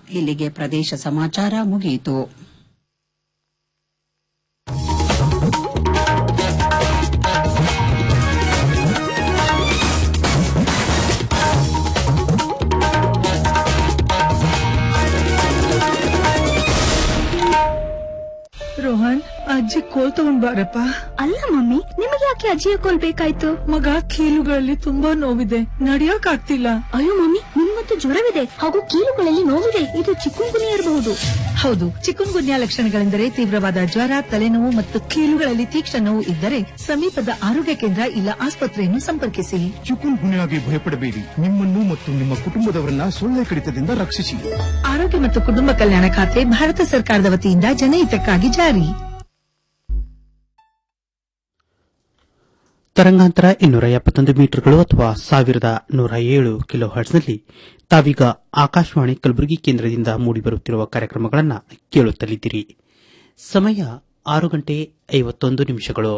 ಇಲ್ಲಿಗೆ ಪ್ರದೇಶ ಸಮಾಚಾರ ಮುಗಿಯಿತು ರೋಹನ್ ಅಜ್ಜಿ ಕೋಲ್ ತಗೊಂಡ್ ಬಾರಪ್ಪ ಅಲ್ಲ ಮಮ್ಮಿ ನಿಮಗೆ ಯಾಕೆ ಅಜ್ಜಿಯ ಕೋಲ್ ಬೇಕಾಯ್ತು ಮಗ ಕೀಲುಗಳಲ್ಲಿ ತುಂಬಾ ನೋವಿದೆ ನಡಿಯಕ್ ಆಗ್ತಿಲ್ಲ ಅಯ್ಯೋ ಮಮ್ಮಿ ನಿಮ್ಮಂತೂ ಜ್ವರವಿದೆ ಹಾಗೂ ಕೀಲುಗಳಲ್ಲಿ ನೋವಿದೆ ಇದು ಚಿಕ್ಕುಂಗುನಿ ಇರಬಹುದು ಹೌದು ಚಿಕುನ್ ಗುನ್ಯಾ ಲಕ್ಷಣಗಳೆಂದರೆ ತೀವ್ರವಾದ ಜ್ವರ ತಲೆನೋವು ಮತ್ತು ಕೀಲುಗಳಲ್ಲಿ ತೀಕ್ಷ್ಣ ನೋವು ಇದ್ದರೆ ಸಮೀಪದ ಆರೋಗ್ಯ ಕೇಂದ್ರ ಇಲ್ಲ ಆಸ್ಪತ್ರೆಯನ್ನು ಸಂಪರ್ಕಿಸಿ ಚಿಕುನ್ ಗುನ್ಯಾಗೆ ಭಯಪಡಬೇಡಿ ನಿಮ್ಮನ್ನು ಮತ್ತು ನಿಮ್ಮ ಕುಟುಂಬದವರನ್ನ ಸೊಳ್ಳೆ ಕಡಿತದಿಂದ ರಕ್ಷಿಸಿ ಆರೋಗ್ಯ ಮತ್ತು ಕುಟುಂಬ ಕಲ್ಯಾಣ ಖಾತೆ ಭಾರತ ಸರ್ಕಾರದ ವತಿಯಿಂದ ಜನಹಿತಕ್ಕಾಗಿ ಜಾರಿ ತರಂಗಾಂತರ ಇನ್ನೂರ ಎಪ್ಪತ್ತೊಂದು ಮೀಟರ್ಗಳು ಅಥವಾ ಸಾವಿರದ ನೂರ ಏಳು ಕಿಲೋ ಹರ್ಟ್ಸ್ನಲ್ಲಿ ತಾವೀಗ ಆಕಾಶವಾಣಿ ಕಲಬುರಗಿ ಕೇಂದ್ರದಿಂದ ಮೂಡಿಬರುತ್ತಿರುವ ಕಾರ್ಯಕ್ರಮಗಳನ್ನು ಕೇಳುತ್ತಲಿದ್ದೀರಿ ಸಮಯ ಆರು ಗಂಟೆ ಐವತ್ತೊಂದು ನಿಮಿಷಗಳು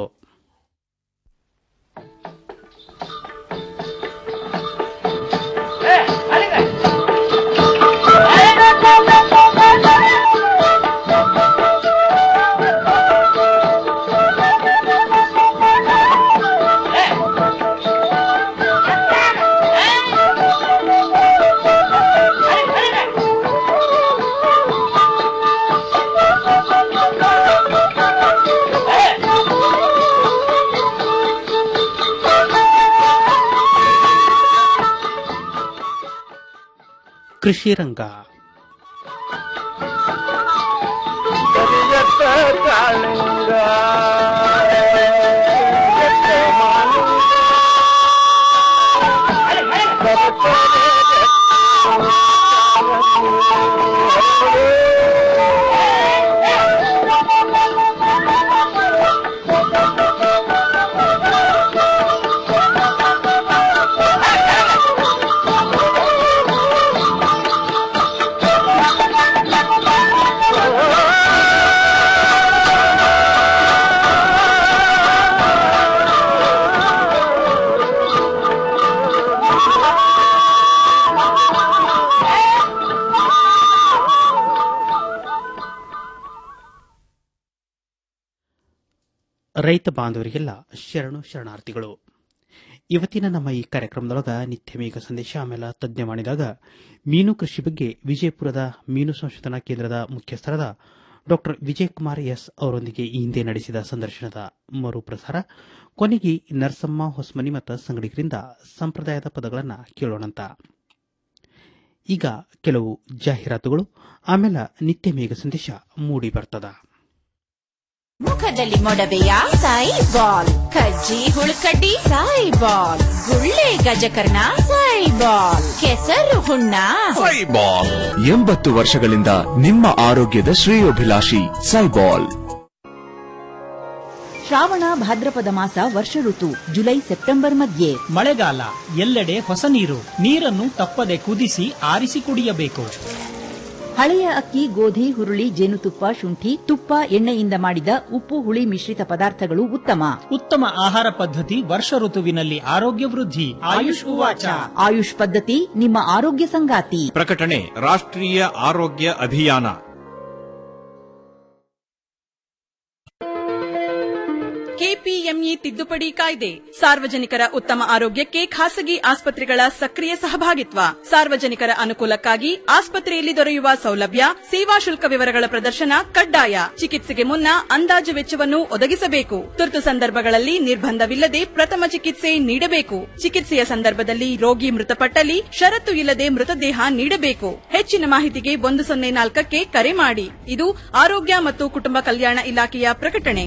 ಕೃಷಿ ರಂಗ ರೈತ ಬಾಂಧವರಿಗೆಲ್ಲ ಶರಣು ಶರಣಾರ್ಥಿಗಳು ಇವತ್ತಿನ ನಮ್ಮ ಈ ಕಾರ್ಯಕ್ರಮದೊಳಗ ನಿತ್ಯ ಮೇಘ ಸಂದೇಶ ಆಮೇಲೆ ತಜ್ಞ ಮಾಡಿದಾಗ ಮೀನು ಕೃಷಿ ಬಗ್ಗೆ ವಿಜಯಪುರದ ಮೀನು ಸಂಶೋಧನಾ ಕೇಂದ್ರದ ಮುಖ್ಯಸ್ಥರಾದ ಡಾ ವಿಜಯಕುಮಾರ್ ಎಸ್ ಅವರೊಂದಿಗೆ ಈ ಹಿಂದೆ ನಡೆಸಿದ ಸಂದರ್ಶನದ ಮರುಪ್ರಸಾರ ಕೊನೆಗೆ ನರಸಮ್ಮ ಹೊಸ್ಮನಿ ಮತ್ತು ಸಂಗಡಿಗರಿಂದ ಸಂಪ್ರದಾಯದ ಪದಗಳನ್ನು ಕೇಳೋಣಂತ ಈಗ ಕೆಲವು ಜಾಹೀರಾತುಗಳು ಆಮೇಲೆ ನಿತ್ಯ ಮೇಘ ಸಂದೇಶ ಮೂಡಿ ಬರ್ತದ ಮುಖದಲ್ಲಿ ಮೊಡವೆಯ ಸಾಯಿ ಬಾಲ್ ಕಜ್ಜಿ ಹುಳುಕಡ್ಡಿ ಸಾಯಿ ಬಾಲ್ ಗುಳ್ಳೆ ಗಜಕರ್ಣ ಸಾಯಿ ಬಾಲ್ ಕೆಸರು ಹುಣ್ಣ ಸೈಬಾಲ್ ಎಂಬತ್ತು ವರ್ಷಗಳಿಂದ ನಿಮ್ಮ ಆರೋಗ್ಯದ ಶ್ರೇಯೋಭಿಲಾಷಿ ಸೈಬಾಲ್ ಶ್ರಾವಣ ಭಾದ್ರಪದ ಮಾಸ ವರ್ಷ ಋತು ಜುಲೈ ಸೆಪ್ಟೆಂಬರ್ ಮಧ್ಯೆ ಮಳೆಗಾಲ ಎಲ್ಲೆಡೆ ಹೊಸ ನೀರು ನೀರನ್ನು ತಪ್ಪದೆ ಕುದಿಸಿ ಆರಿಸಿ ಕುಡಿಯಬೇಕು ಹಳೆಯ ಅಕ್ಕಿ ಗೋಧಿ ಹುರುಳಿ ಜೇನುತುಪ್ಪ ಶುಂಠಿ ತುಪ್ಪ ಎಣ್ಣೆಯಿಂದ ಮಾಡಿದ ಉಪ್ಪು ಹುಳಿ ಮಿಶ್ರಿತ ಪದಾರ್ಥಗಳು ಉತ್ತಮ ಉತ್ತಮ ಆಹಾರ ಪದ್ಧತಿ ವರ್ಷ ಋತುವಿನಲ್ಲಿ ಆರೋಗ್ಯ ವೃದ್ಧಿ ಆಯುಷ್ ಉವಾಚ ಆಯುಷ್ ಪದ್ಧತಿ ನಿಮ್ಮ ಆರೋಗ್ಯ ಸಂಗಾತಿ ಪ್ರಕಟಣೆ ರಾಷ್ಟ್ರೀಯ ಆರೋಗ್ಯ ಅಭಿಯಾನ ಕೆಪಿಎಂಇ ತಿದ್ದುಪಡಿ ಕಾಯ್ದೆ ಸಾರ್ವಜನಿಕರ ಉತ್ತಮ ಆರೋಗ್ಯಕ್ಕೆ ಖಾಸಗಿ ಆಸ್ಪತ್ರೆಗಳ ಸಕ್ರಿಯ ಸಹಭಾಗಿತ್ವ ಸಾರ್ವಜನಿಕರ ಅನುಕೂಲಕ್ಕಾಗಿ ಆಸ್ಪತ್ರೆಯಲ್ಲಿ ದೊರೆಯುವ ಸೌಲಭ್ಯ ಸೇವಾ ಶುಲ್ಕ ವಿವರಗಳ ಪ್ರದರ್ಶನ ಕಡ್ಡಾಯ ಚಿಕಿತ್ಸೆಗೆ ಮುನ್ನ ಅಂದಾಜು ವೆಚ್ಚವನ್ನು ಒದಗಿಸಬೇಕು ತುರ್ತು ಸಂದರ್ಭಗಳಲ್ಲಿ ನಿರ್ಬಂಧವಿಲ್ಲದೆ ಪ್ರಥಮ ಚಿಕಿತ್ಸೆ ನೀಡಬೇಕು ಚಿಕಿತ್ಸೆಯ ಸಂದರ್ಭದಲ್ಲಿ ರೋಗಿ ಮೃತಪಟ್ಟಲ್ಲಿ ಷರತ್ತು ಇಲ್ಲದೆ ಮೃತದೇಹ ನೀಡಬೇಕು ಹೆಚ್ಚಿನ ಮಾಹಿತಿಗೆ ಒಂದು ಸೊನ್ನೆ ನಾಲ್ಕಕ್ಕೆ ಕರೆ ಮಾಡಿ ಇದು ಆರೋಗ್ಯ ಮತ್ತು ಕುಟುಂಬ ಕಲ್ಯಾಣ ಇಲಾಖೆಯ ಪ್ರಕಟಣೆ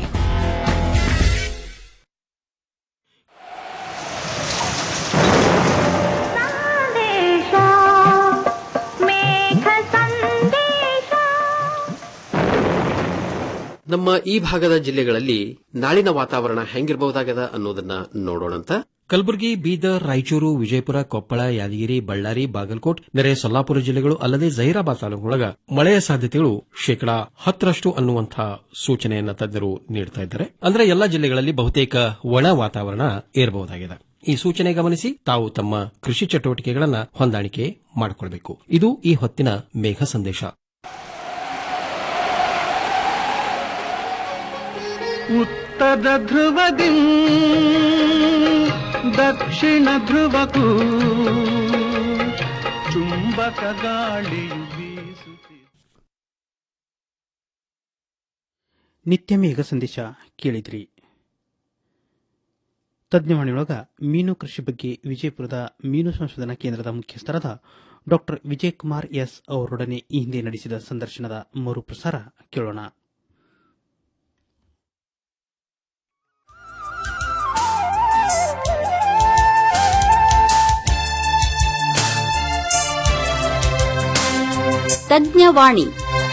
ನಮ್ಮ ಈ ಭಾಗದ ಜಿಲ್ಲೆಗಳಲ್ಲಿ ನಾಳಿನ ವಾತಾವರಣ ಹೆಂಗಿರಬಹುದಾಗದ ಅನ್ನೋದನ್ನ ನೋಡೋಣಂತ ಕಲಬುರಗಿ ಬೀದರ್ ರಾಯಚೂರು ವಿಜಯಪುರ ಕೊಪ್ಪಳ ಯಾದಗಿರಿ ಬಳ್ಳಾರಿ ಬಾಗಲಕೋಟ್ ನೆರೆ ಸೊಲ್ಲಾಪುರ ಜಿಲ್ಲೆಗಳು ಅಲ್ಲದೆ ಜಹೀರಾಬಾದ್ ತಾಲೂಕಿನೊಳಗ ಮಳೆಯ ಸಾಧ್ಯತೆಗಳು ಶೇಕಡಾ ಹತ್ತರಷ್ಟು ಅನ್ನುವಂತಹ ಸೂಚನೆಯನ್ನ ತಜ್ಞರು ನೀಡುತ್ತಾ ಇದ್ದಾರೆ ಅಂದ್ರೆ ಎಲ್ಲಾ ಜಿಲ್ಲೆಗಳಲ್ಲಿ ಬಹುತೇಕ ಒಣ ವಾತಾವರಣ ಇರಬಹುದಾಗಿದೆ ಈ ಸೂಚನೆ ಗಮನಿಸಿ ತಾವು ತಮ್ಮ ಕೃಷಿ ಚಟುವಟಿಕೆಗಳನ್ನ ಹೊಂದಾಣಿಕೆ ಮಾಡಿಕೊಳ್ಬೇಕು ಇದು ಈ ಹೊತ್ತಿನ ಮೇಘ ಸಂದೇಶ ಉತ್ತರ ಧ್ರುವದಿ ದಕ್ಷಿಣ ಧ್ರುವಕ್ಕೂ ಚುಂಬಕ ಗಾಳಿಯು ಬೀಸುತ್ತಿದೆ ನಿತ್ಯ ಮೇಘ ಸಂದೇಶ ಕೇಳಿದ್ರಿ ತಜ್ಞವಾಣಿಯೊಳಗ ಮೀನು ಕೃಷಿ ಬಗ್ಗೆ ವಿಜಯಪುರದ ಮೀನು ಸಂಶೋಧನಾ ಕೇಂದ್ರದ ಮುಖ್ಯಸ್ಥರಾದ ಡಾಕ್ಟರ್ ವಿಜಯಕುಮಾರ್ ಎಸ್ ಅವರೊಡನೆ ಈ ಹಿಂದೆ ನಡೆಸಿದ ಸಂದರ್ಶನದ ಮರುಪ್ರಸಾರ ಕೇಳೋಣ ತಜ್ಞವಾಣಿ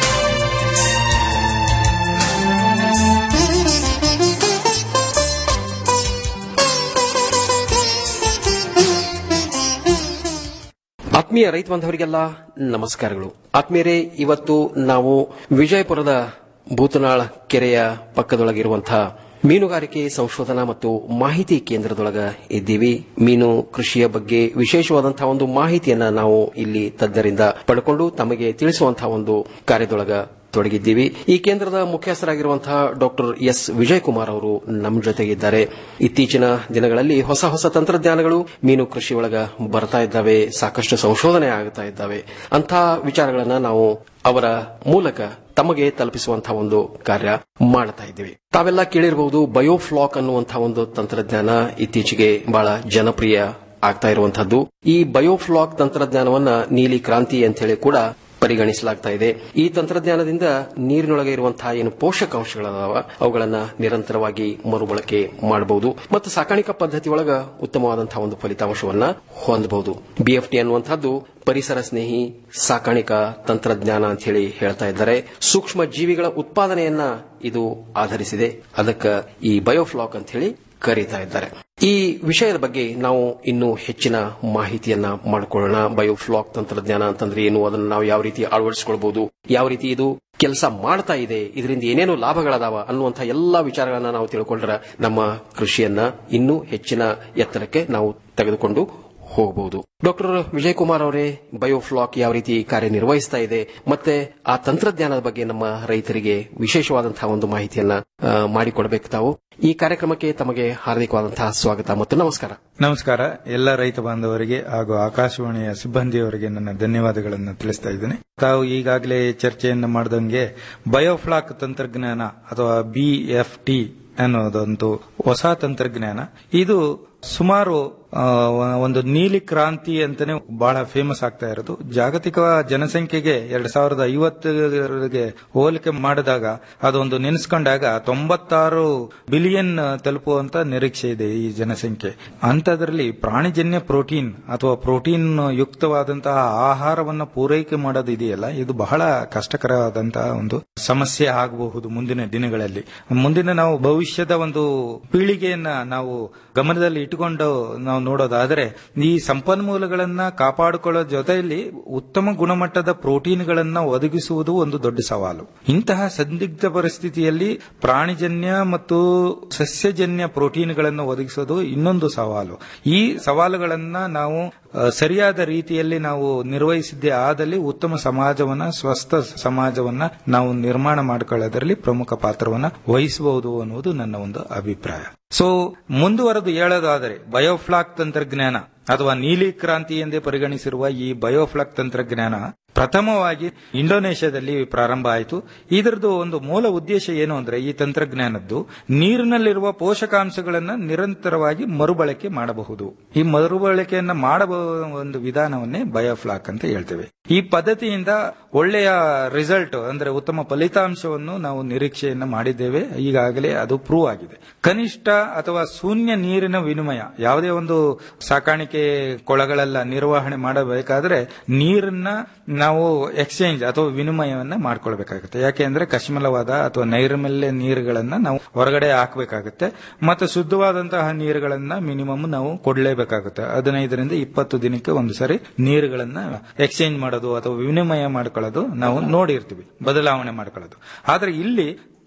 ಆತ್ಮೀಯ ರೈತ ಬಾಂಧವರಿಗೆಲ್ಲ ನಮಸ್ಕಾರಗಳು ಆತ್ಮೀಯರೇ ಇವತ್ತು ನಾವು ವಿಜಯಪುರದ ಭೂತನಾಳ್ ಕೆರೆಯ ಪಕ್ಕದೊಳಗಿರುವಂತಹ ಮೀನುಗಾರಿಕೆ ಸಂಶೋಧನಾ ಮತ್ತು ಮಾಹಿತಿ ಕೇಂದ್ರದೊಳಗ ಇದ್ದೀವಿ ಮೀನು ಕೃಷಿಯ ಬಗ್ಗೆ ವಿಶೇಷವಾದಂತಹ ಒಂದು ಮಾಹಿತಿಯನ್ನ ನಾವು ಇಲ್ಲಿ ತಜ್ಞರಿಂದ ಪಡ್ಕೊಂಡು ತಮಗೆ ತಿಳಿಸುವಂತಹ ಒಂದು ಕಾರ್ಯದೊಳಗ ತೊಡಗಿದ್ದೀವಿ ಈ ಕೇಂದ್ರದ ಮುಖ್ಯಸ್ಥರಾಗಿರುವಂತಹ ಡಾಕ್ಟರ್ ಎಸ್ ವಿಜಯಕುಮಾರ್ ಅವರು ನಮ್ಮ ಜೊತೆಗಿದ್ದಾರೆ ಇತ್ತೀಚಿನ ದಿನಗಳಲ್ಲಿ ಹೊಸ ಹೊಸ ತಂತ್ರಜ್ಞಾನಗಳು ಮೀನು ಕೃಷಿ ಒಳಗ ಬರ್ತಾ ಇದ್ದಾವೆ ಸಾಕಷ್ಟು ಸಂಶೋಧನೆ ಆಗ್ತಾ ಇದ್ದಾವೆ ಅಂಥ ವಿಚಾರಗಳನ್ನ ನಾವು ಅವರ ಮೂಲಕ ತಮಗೆ ತಲುಪಿಸುವಂತಹ ಒಂದು ಕಾರ್ಯ ಮಾಡ್ತಾ ಇದ್ದೀವಿ ತಾವೆಲ್ಲ ಕೇಳಿರಬಹುದು ಬಯೋಫ್ಲಾಕ್ ಅನ್ನುವಂತಹ ಒಂದು ತಂತ್ರಜ್ಞಾನ ಇತ್ತೀಚೆಗೆ ಬಹಳ ಜನಪ್ರಿಯ ಆಗ್ತಾ ಇರುವಂತಹದ್ದು ಈ ಬಯೋಫ್ಲಾಕ್ ತಂತ್ರಜ್ಞಾನವನ್ನ ನೀಲಿ ಕ್ರಾಂತಿ ಅಂತ ಹೇಳಿ ಕೂಡ ಪರಿಗಣಿಸಲಾಗ್ತಾ ಇದೆ ಈ ತಂತ್ರಜ್ಞಾನದಿಂದ ನೀರಿನೊಳಗೆ ಇರುವಂತಹ ಏನು ಪೋಷಕಾಂಶಗಳದಾವ ಅವುಗಳನ್ನ ನಿರಂತರವಾಗಿ ಮರುಬಳಕೆ ಮಾಡಬಹುದು ಮತ್ತು ಸಾಕಾಣಿಕಾ ಪದ್ಧತಿ ಒಳಗ ಉತ್ತಮವಾದಂತಹ ಒಂದು ಫಲಿತಾಂಶವನ್ನ ಹೊಂದಬಹುದು ಬಿಎಫ್ಟಿ ಅನ್ನುವಂಥದ್ದು ಪರಿಸರ ಸ್ನೇಹಿ ಸಾಕಾಣಿಕಾ ತಂತ್ರಜ್ಞಾನ ಅಂತ ಹೇಳಿ ಹೇಳ್ತಾ ಇದ್ದಾರೆ ಸೂಕ್ಷ್ಮ ಜೀವಿಗಳ ಉತ್ಪಾದನೆಯನ್ನ ಇದು ಆಧರಿಸಿದೆ ಅದಕ್ಕೆ ಈ ಬಯೋಫ್ಲಾಕ್ ಅಂತ ಹೇಳಿ ಕರೀತಾ ಇದ್ದಾರೆ ಈ ವಿಷಯದ ಬಗ್ಗೆ ನಾವು ಇನ್ನೂ ಹೆಚ್ಚಿನ ಮಾಹಿತಿಯನ್ನ ಮಾಡಿಕೊಳ್ಳೋಣ ಬಯೋಫ್ಲಾಕ್ ತಂತ್ರಜ್ಞಾನ ಅಂತಂದ್ರೆ ಏನು ಅದನ್ನು ನಾವು ಯಾವ ರೀತಿ ಅಳವಡಿಸಿಕೊಳ್ಬಹುದು ಯಾವ ರೀತಿ ಇದು ಕೆಲಸ ಮಾಡ್ತಾ ಇದೆ ಇದರಿಂದ ಏನೇನು ಲಾಭಗಳದಾವ ಅನ್ನುವಂತಹ ಎಲ್ಲಾ ವಿಚಾರಗಳನ್ನ ನಾವು ತಿಳ್ಕೊಂಡ್ರೆ ನಮ್ಮ ಕೃಷಿಯನ್ನ ಇನ್ನೂ ಹೆಚ್ಚಿನ ಎತ್ತರಕ್ಕೆ ನಾವು ತೆಗೆದುಕೊಂಡು ಹೋಗಬಹುದು ಡಾಕ್ಟರ್ ವಿಜಯಕುಮಾರ್ ಅವರೇ ಬಯೋಫ್ಲಾಕ್ ಯಾವ ರೀತಿ ಕಾರ್ಯನಿರ್ವಹಿಸ್ತಾ ಇದೆ ಮತ್ತೆ ಆ ತಂತ್ರಜ್ಞಾನದ ಬಗ್ಗೆ ನಮ್ಮ ರೈತರಿಗೆ ವಿಶೇಷವಾದಂತಹ ಒಂದು ಮಾಹಿತಿಯನ್ನ ಆ, ಮಾಡಿಕೊಡಬೇಕು ತಾವು ಈ ಕಾರ್ಯಕ್ರಮಕ್ಕೆ ತಮಗೆ ಹಾರ್ದಿಕವಾದಂತಹ ಸ್ವಾಗತ ಮತ್ತು ನಮಸ್ಕಾರ ನಮಸ್ಕಾರ ಎಲ್ಲ ರೈತ ಬಾಂಧವರಿಗೆ ಹಾಗೂ ಆಕಾಶವಾಣಿಯ ಸಿಬ್ಬಂದಿಯವರಿಗೆ ನನ್ನ ಧನ್ಯವಾದಗಳನ್ನು ತಿಳಿಸ್ತಾ ಇದ್ದೇನೆ ತಾವು ಈಗಾಗಲೇ ಚರ್ಚೆಯನ್ನು ಮಾಡಿದಂಗೆ ಬಯೋಫ್ಲಾಕ್ ತಂತ್ರಜ್ಞಾನ ಅಥವಾ ಬಿಎಫ್ಟಿ ಅನ್ನೋದೊಂದು ಹೊಸ ತಂತ್ರಜ್ಞಾನ ಇದು ಸುಮಾರು ಆ, ಒಂದು ನೀಲಿ ಕ್ರಾಂತಿ ಅಂತಾನೆ ಬಹಳ ಫೇಮಸ್ ಆಗ್ತಾ ಇರೋದು ಜಾಗತಿಕ ಜನಸಂಖ್ಯೆಗೆ ಎರಡ್ ಸಾವಿರದ ಐವತ್ತರಿಗೆ ಹೋಲಿಕೆ ಮಾಡಿದಾಗ ಅದೊಂದು ನೆನೆಸ್ಕೊಂಡಾಗ ತೊಂಬತ್ತಾರು ಬಿಲಿಯನ್ ತಲುಪುವಂತ ನಿರೀಕ್ಷೆ ಇದೆ ಈ ಜನಸಂಖ್ಯೆ ಅಂತದ್ರಲ್ಲಿ ಪ್ರಾಣಿಜನ್ಯ ಪ್ರೋಟೀನ್ ಅಥವಾ ಪ್ರೋಟೀನ್ ಯುಕ್ತವಾದಂತಹ ಆಹಾರವನ್ನು ಪೂರೈಕೆ ಮಾಡೋದು ಇದೆಯಲ್ಲ ಇದು ಬಹಳ ಕಷ್ಟಕರವಾದಂತಹ ಒಂದು ಸಮಸ್ಯೆ ಆಗಬಹುದು ಮುಂದಿನ ದಿನಗಳಲ್ಲಿ ಮುಂದಿನ ನಾವು ಭವಿಷ್ಯದ ಒಂದು ಪೀಳಿಗೆಯನ್ನ ನಾವು ಗಮನದಲ್ಲಿ ಇಟ್ಟುಕೊಂಡು ನಾವು ನೋಡೋದಾದ್ರೆ ಈ ಸಂಪನ್ಮೂಲಗಳನ್ನ ಕಾಪಾಡಿಕೊಳ್ಳೋ ಜೊತೆಯಲ್ಲಿ ಉತ್ತಮ ಗುಣಮಟ್ಟದ ಪ್ರೋಟೀನ್ಗಳನ್ನ ಒದಗಿಸುವುದು ಒಂದು ದೊಡ್ಡ ಸವಾಲು ಇಂತಹ ಸಂದಿಗ್ಧ ಪರಿಸ್ಥಿತಿಯಲ್ಲಿ ಪ್ರಾಣಿಜನ್ಯ ಮತ್ತು ಸಸ್ಯಜನ್ಯ ಪ್ರೋಟೀನ್ಗಳನ್ನು ಒದಗಿಸೋದು ಇನ್ನೊಂದು ಸವಾಲು ಈ ಸವಾಲುಗಳನ್ನ ನಾವು ಆ, ಸರಿಯಾದ ರೀತಿಯಲ್ಲಿ ನಾವು ನಿರ್ವಹಿಸಿದ್ದೇ ಆದಲ್ಲಿ ಉತ್ತಮ ಸಮಾಜವನ್ನ ಸ್ವಸ್ಥ ಸಮಾಜವನ್ನ ನಾವು ನಿರ್ಮಾಣ ಮಾಡಿಕೊಳ್ಳೋದ್ರಲ್ಲಿ ಪ್ರಮುಖ ಪಾತ್ರವನ್ನ ವಹಿಸಬಹುದು ಅನ್ನುವುದು ನನ್ನ ಒಂದು ಅಭಿಪ್ರಾಯ ಸೊ ಮುಂದುವರೆದು ಹೇಳೋದಾದರೆ ಬಯೋಫ್ಲಾಕ್ ತಂತ್ರಜ್ಞಾನ ಅಥವಾ ನೀಲಿ ಕ್ರಾಂತಿ ಎಂದೇ ಪರಿಗಣಿಸಿರುವ ಈ ಬಯೋಫ್ಲಾಕ್ ತಂತ್ರಜ್ಞಾನ ಪ್ರಥಮವಾಗಿ ಇಂಡೋನೇಷ್ಯಾದಲ್ಲಿ ಪ್ರಾರಂಭ ಆಯಿತು ಇದರದ್ದು ಒಂದು ಮೂಲ ಉದ್ದೇಶ ಏನು ಅಂದ್ರೆ ಈ ತಂತ್ರಜ್ಞಾನದ್ದು ನೀರಿನಲ್ಲಿರುವ ಪೋಷಕಾಂಶಗಳನ್ನ ನಿರಂತರವಾಗಿ ಮರುಬಳಕೆ ಮಾಡಬಹುದು ಈ ಮರುಬಳಕೆಯನ್ನ ಮಾಡಬಹು ಒಂದು ವಿಧಾನವನ್ನೇ ಬಯೋಫ್ಲಾಕ್ ಅಂತ ಹೇಳ್ತೇವೆ ಈ ಪದ್ಧತಿಯಿಂದ ಒಳ್ಳೆಯ ರಿಸಲ್ಟ್ ಅಂದ್ರೆ ಉತ್ತಮ ಫಲಿತಾಂಶವನ್ನು ನಾವು ನಿರೀಕ್ಷೆಯನ್ನ ಮಾಡಿದ್ದೇವೆ ಈಗಾಗಲೇ ಅದು ಪ್ರೂವ್ ಆಗಿದೆ ಕನಿಷ್ಠ ಅಥವಾ ಶೂನ್ಯ ನೀರಿನ ವಿನಿಮಯ ಯಾವುದೇ ಒಂದು ಸಾಕಾಣಿಕೆ ಕೊಳಗಳೆಲ್ಲ ನಿರ್ವಹಣೆ ಮಾಡಬೇಕಾದ್ರೆ ನೀರನ್ನ ನಾವು ಎಕ್ಸ್ಚೇಂಜ್ ಅಥವಾ ವಿನಿಮಯವನ್ನ ಮಾಡ್ಕೊಳ್ಬೇಕಾಗುತ್ತೆ ಯಾಕೆ ಅಂದ್ರೆ ಕಶ್ಮಲವಾದ ಅಥವಾ ನೈರ್ಮಲ್ಯ ನೀರುಗಳನ್ನ ನಾವು ಹೊರಗಡೆ ಹಾಕಬೇಕಾಗುತ್ತೆ ಮತ್ತೆ ಶುದ್ಧವಾದಂತಹ ನೀರುಗಳನ್ನ ಮಿನಿಮಮ್ ನಾವು ಕೊಡಲೇಬೇಕಾಗುತ್ತೆ ಹದಿನೈದರಿಂದ ಇಪ್ಪತ್ತು ದಿನಕ್ಕೆ ಒಂದು ಸರಿ ನೀರುಗಳನ್ನ ಎಕ್ಸ್ಚೇಂಜ್ ಮಾಡೋದು ಅಥವಾ ವಿನಿಮಯ ಮಾಡ್ಕೊಳ್ಳೋದು ನಾವು ನೋಡಿರ್ತೀವಿ ಬದಲಾವಣೆ ಮಾಡ್ಕೊಳ್ಳೋದು ಆದ್ರೆ ಇಲ್ಲಿ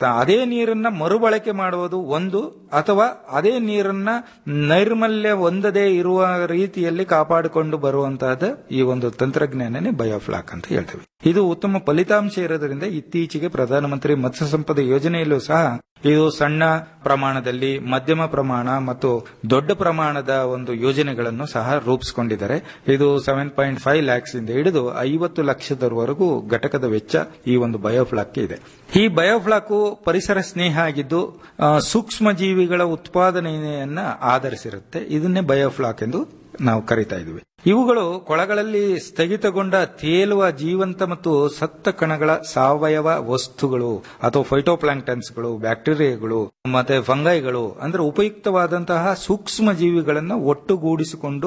ತ- ಅದೇ ನೀರನ್ನ ಮರುಬಳಕೆ ಮಾಡುವುದು ಒಂದು ಅಥವಾ ಅದೇ ನೀರನ್ನ ನೈರ್ಮಲ್ಯ ಹೊಂದದೇ ಇರುವ ರೀತಿಯಲ್ಲಿ ಕಾಪಾಡಿಕೊಂಡು ಬರುವಂತಹದ್ದು ಈ ಒಂದು ತಂತ್ರಜ್ಞಾನನೇ ಬಯೋಫ್ಲಾಕ್ ಅಂತ ಹೇಳ್ತೇವೆ ಇದು ಉತ್ತಮ ಫಲಿತಾಂಶ ಇರೋದ್ರಿಂದ ಇತ್ತೀಚೆಗೆ ಪ್ರಧಾನಮಂತ್ರಿ ಮತ್ಸ್ಯ ಸಂಪದ ಯೋಜನೆಯಲ್ಲೂ ಸಹ ಇದು ಸಣ್ಣ ಪ್ರಮಾಣದಲ್ಲಿ ಮಧ್ಯಮ ಪ್ರಮಾಣ ಮತ್ತು ದೊಡ್ಡ ಪ್ರಮಾಣದ ಒಂದು ಯೋಜನೆಗಳನ್ನು ಸಹ ರೂಪಿಸಿಕೊಂಡಿದ್ದಾರೆ ಇದು ಸೆವೆನ್ ಪಾಯಿಂಟ್ ಫೈವ್ ಲ್ಯಾಕ್ಸ್ ಇಂದ ಹಿಡಿದು ಐವತ್ತು ಲಕ್ಷದವರೆಗೂ ಘಟಕದ ವೆಚ್ಚ ಈ ಒಂದು ಬಯೋಫ್ಲಾಕ್ ಇದೆ ಈ ಬಯೋಫ್ಲಾಕ್ ಪರಿಸರ ಸ್ನೇಹ ಆಗಿದ್ದು ಆ, ಸೂಕ್ಷ್ಮ ಜೀವಿಗಳ ಉತ್ಪಾದನೆಯನ್ನ ಆಧರಿಸಿರುತ್ತೆ ಇದನ್ನೇ ಬಯೋಫ್ಲಾಕ್ ಎಂದು ನಾವು ಕರಿತಾ ಇದ್ದೀವಿ ಇವುಗಳು ಕೊಳಗಳಲ್ಲಿ ಸ್ಥಗಿತಗೊಂಡ ತೇಲುವ ಜೀವಂತ ಮತ್ತು ಸತ್ತ ಕಣಗಳ ಸಾವಯವ ವಸ್ತುಗಳು ಅಥವಾ ಫೈಟೋಪ್ಲಾಂಕ್ಟನ್ಸ್ಗಳು ಬ್ಯಾಕ್ಟೀರಿಯಾಗಳು ಮತ್ತೆ ಫಂಗೈಗಳು ಅಂದ್ರೆ ಉಪಯುಕ್ತವಾದಂತಹ ಸೂಕ್ಷ್ಮ ಜೀವಿಗಳನ್ನ ಒಟ್ಟುಗೂಡಿಸಿಕೊಂಡು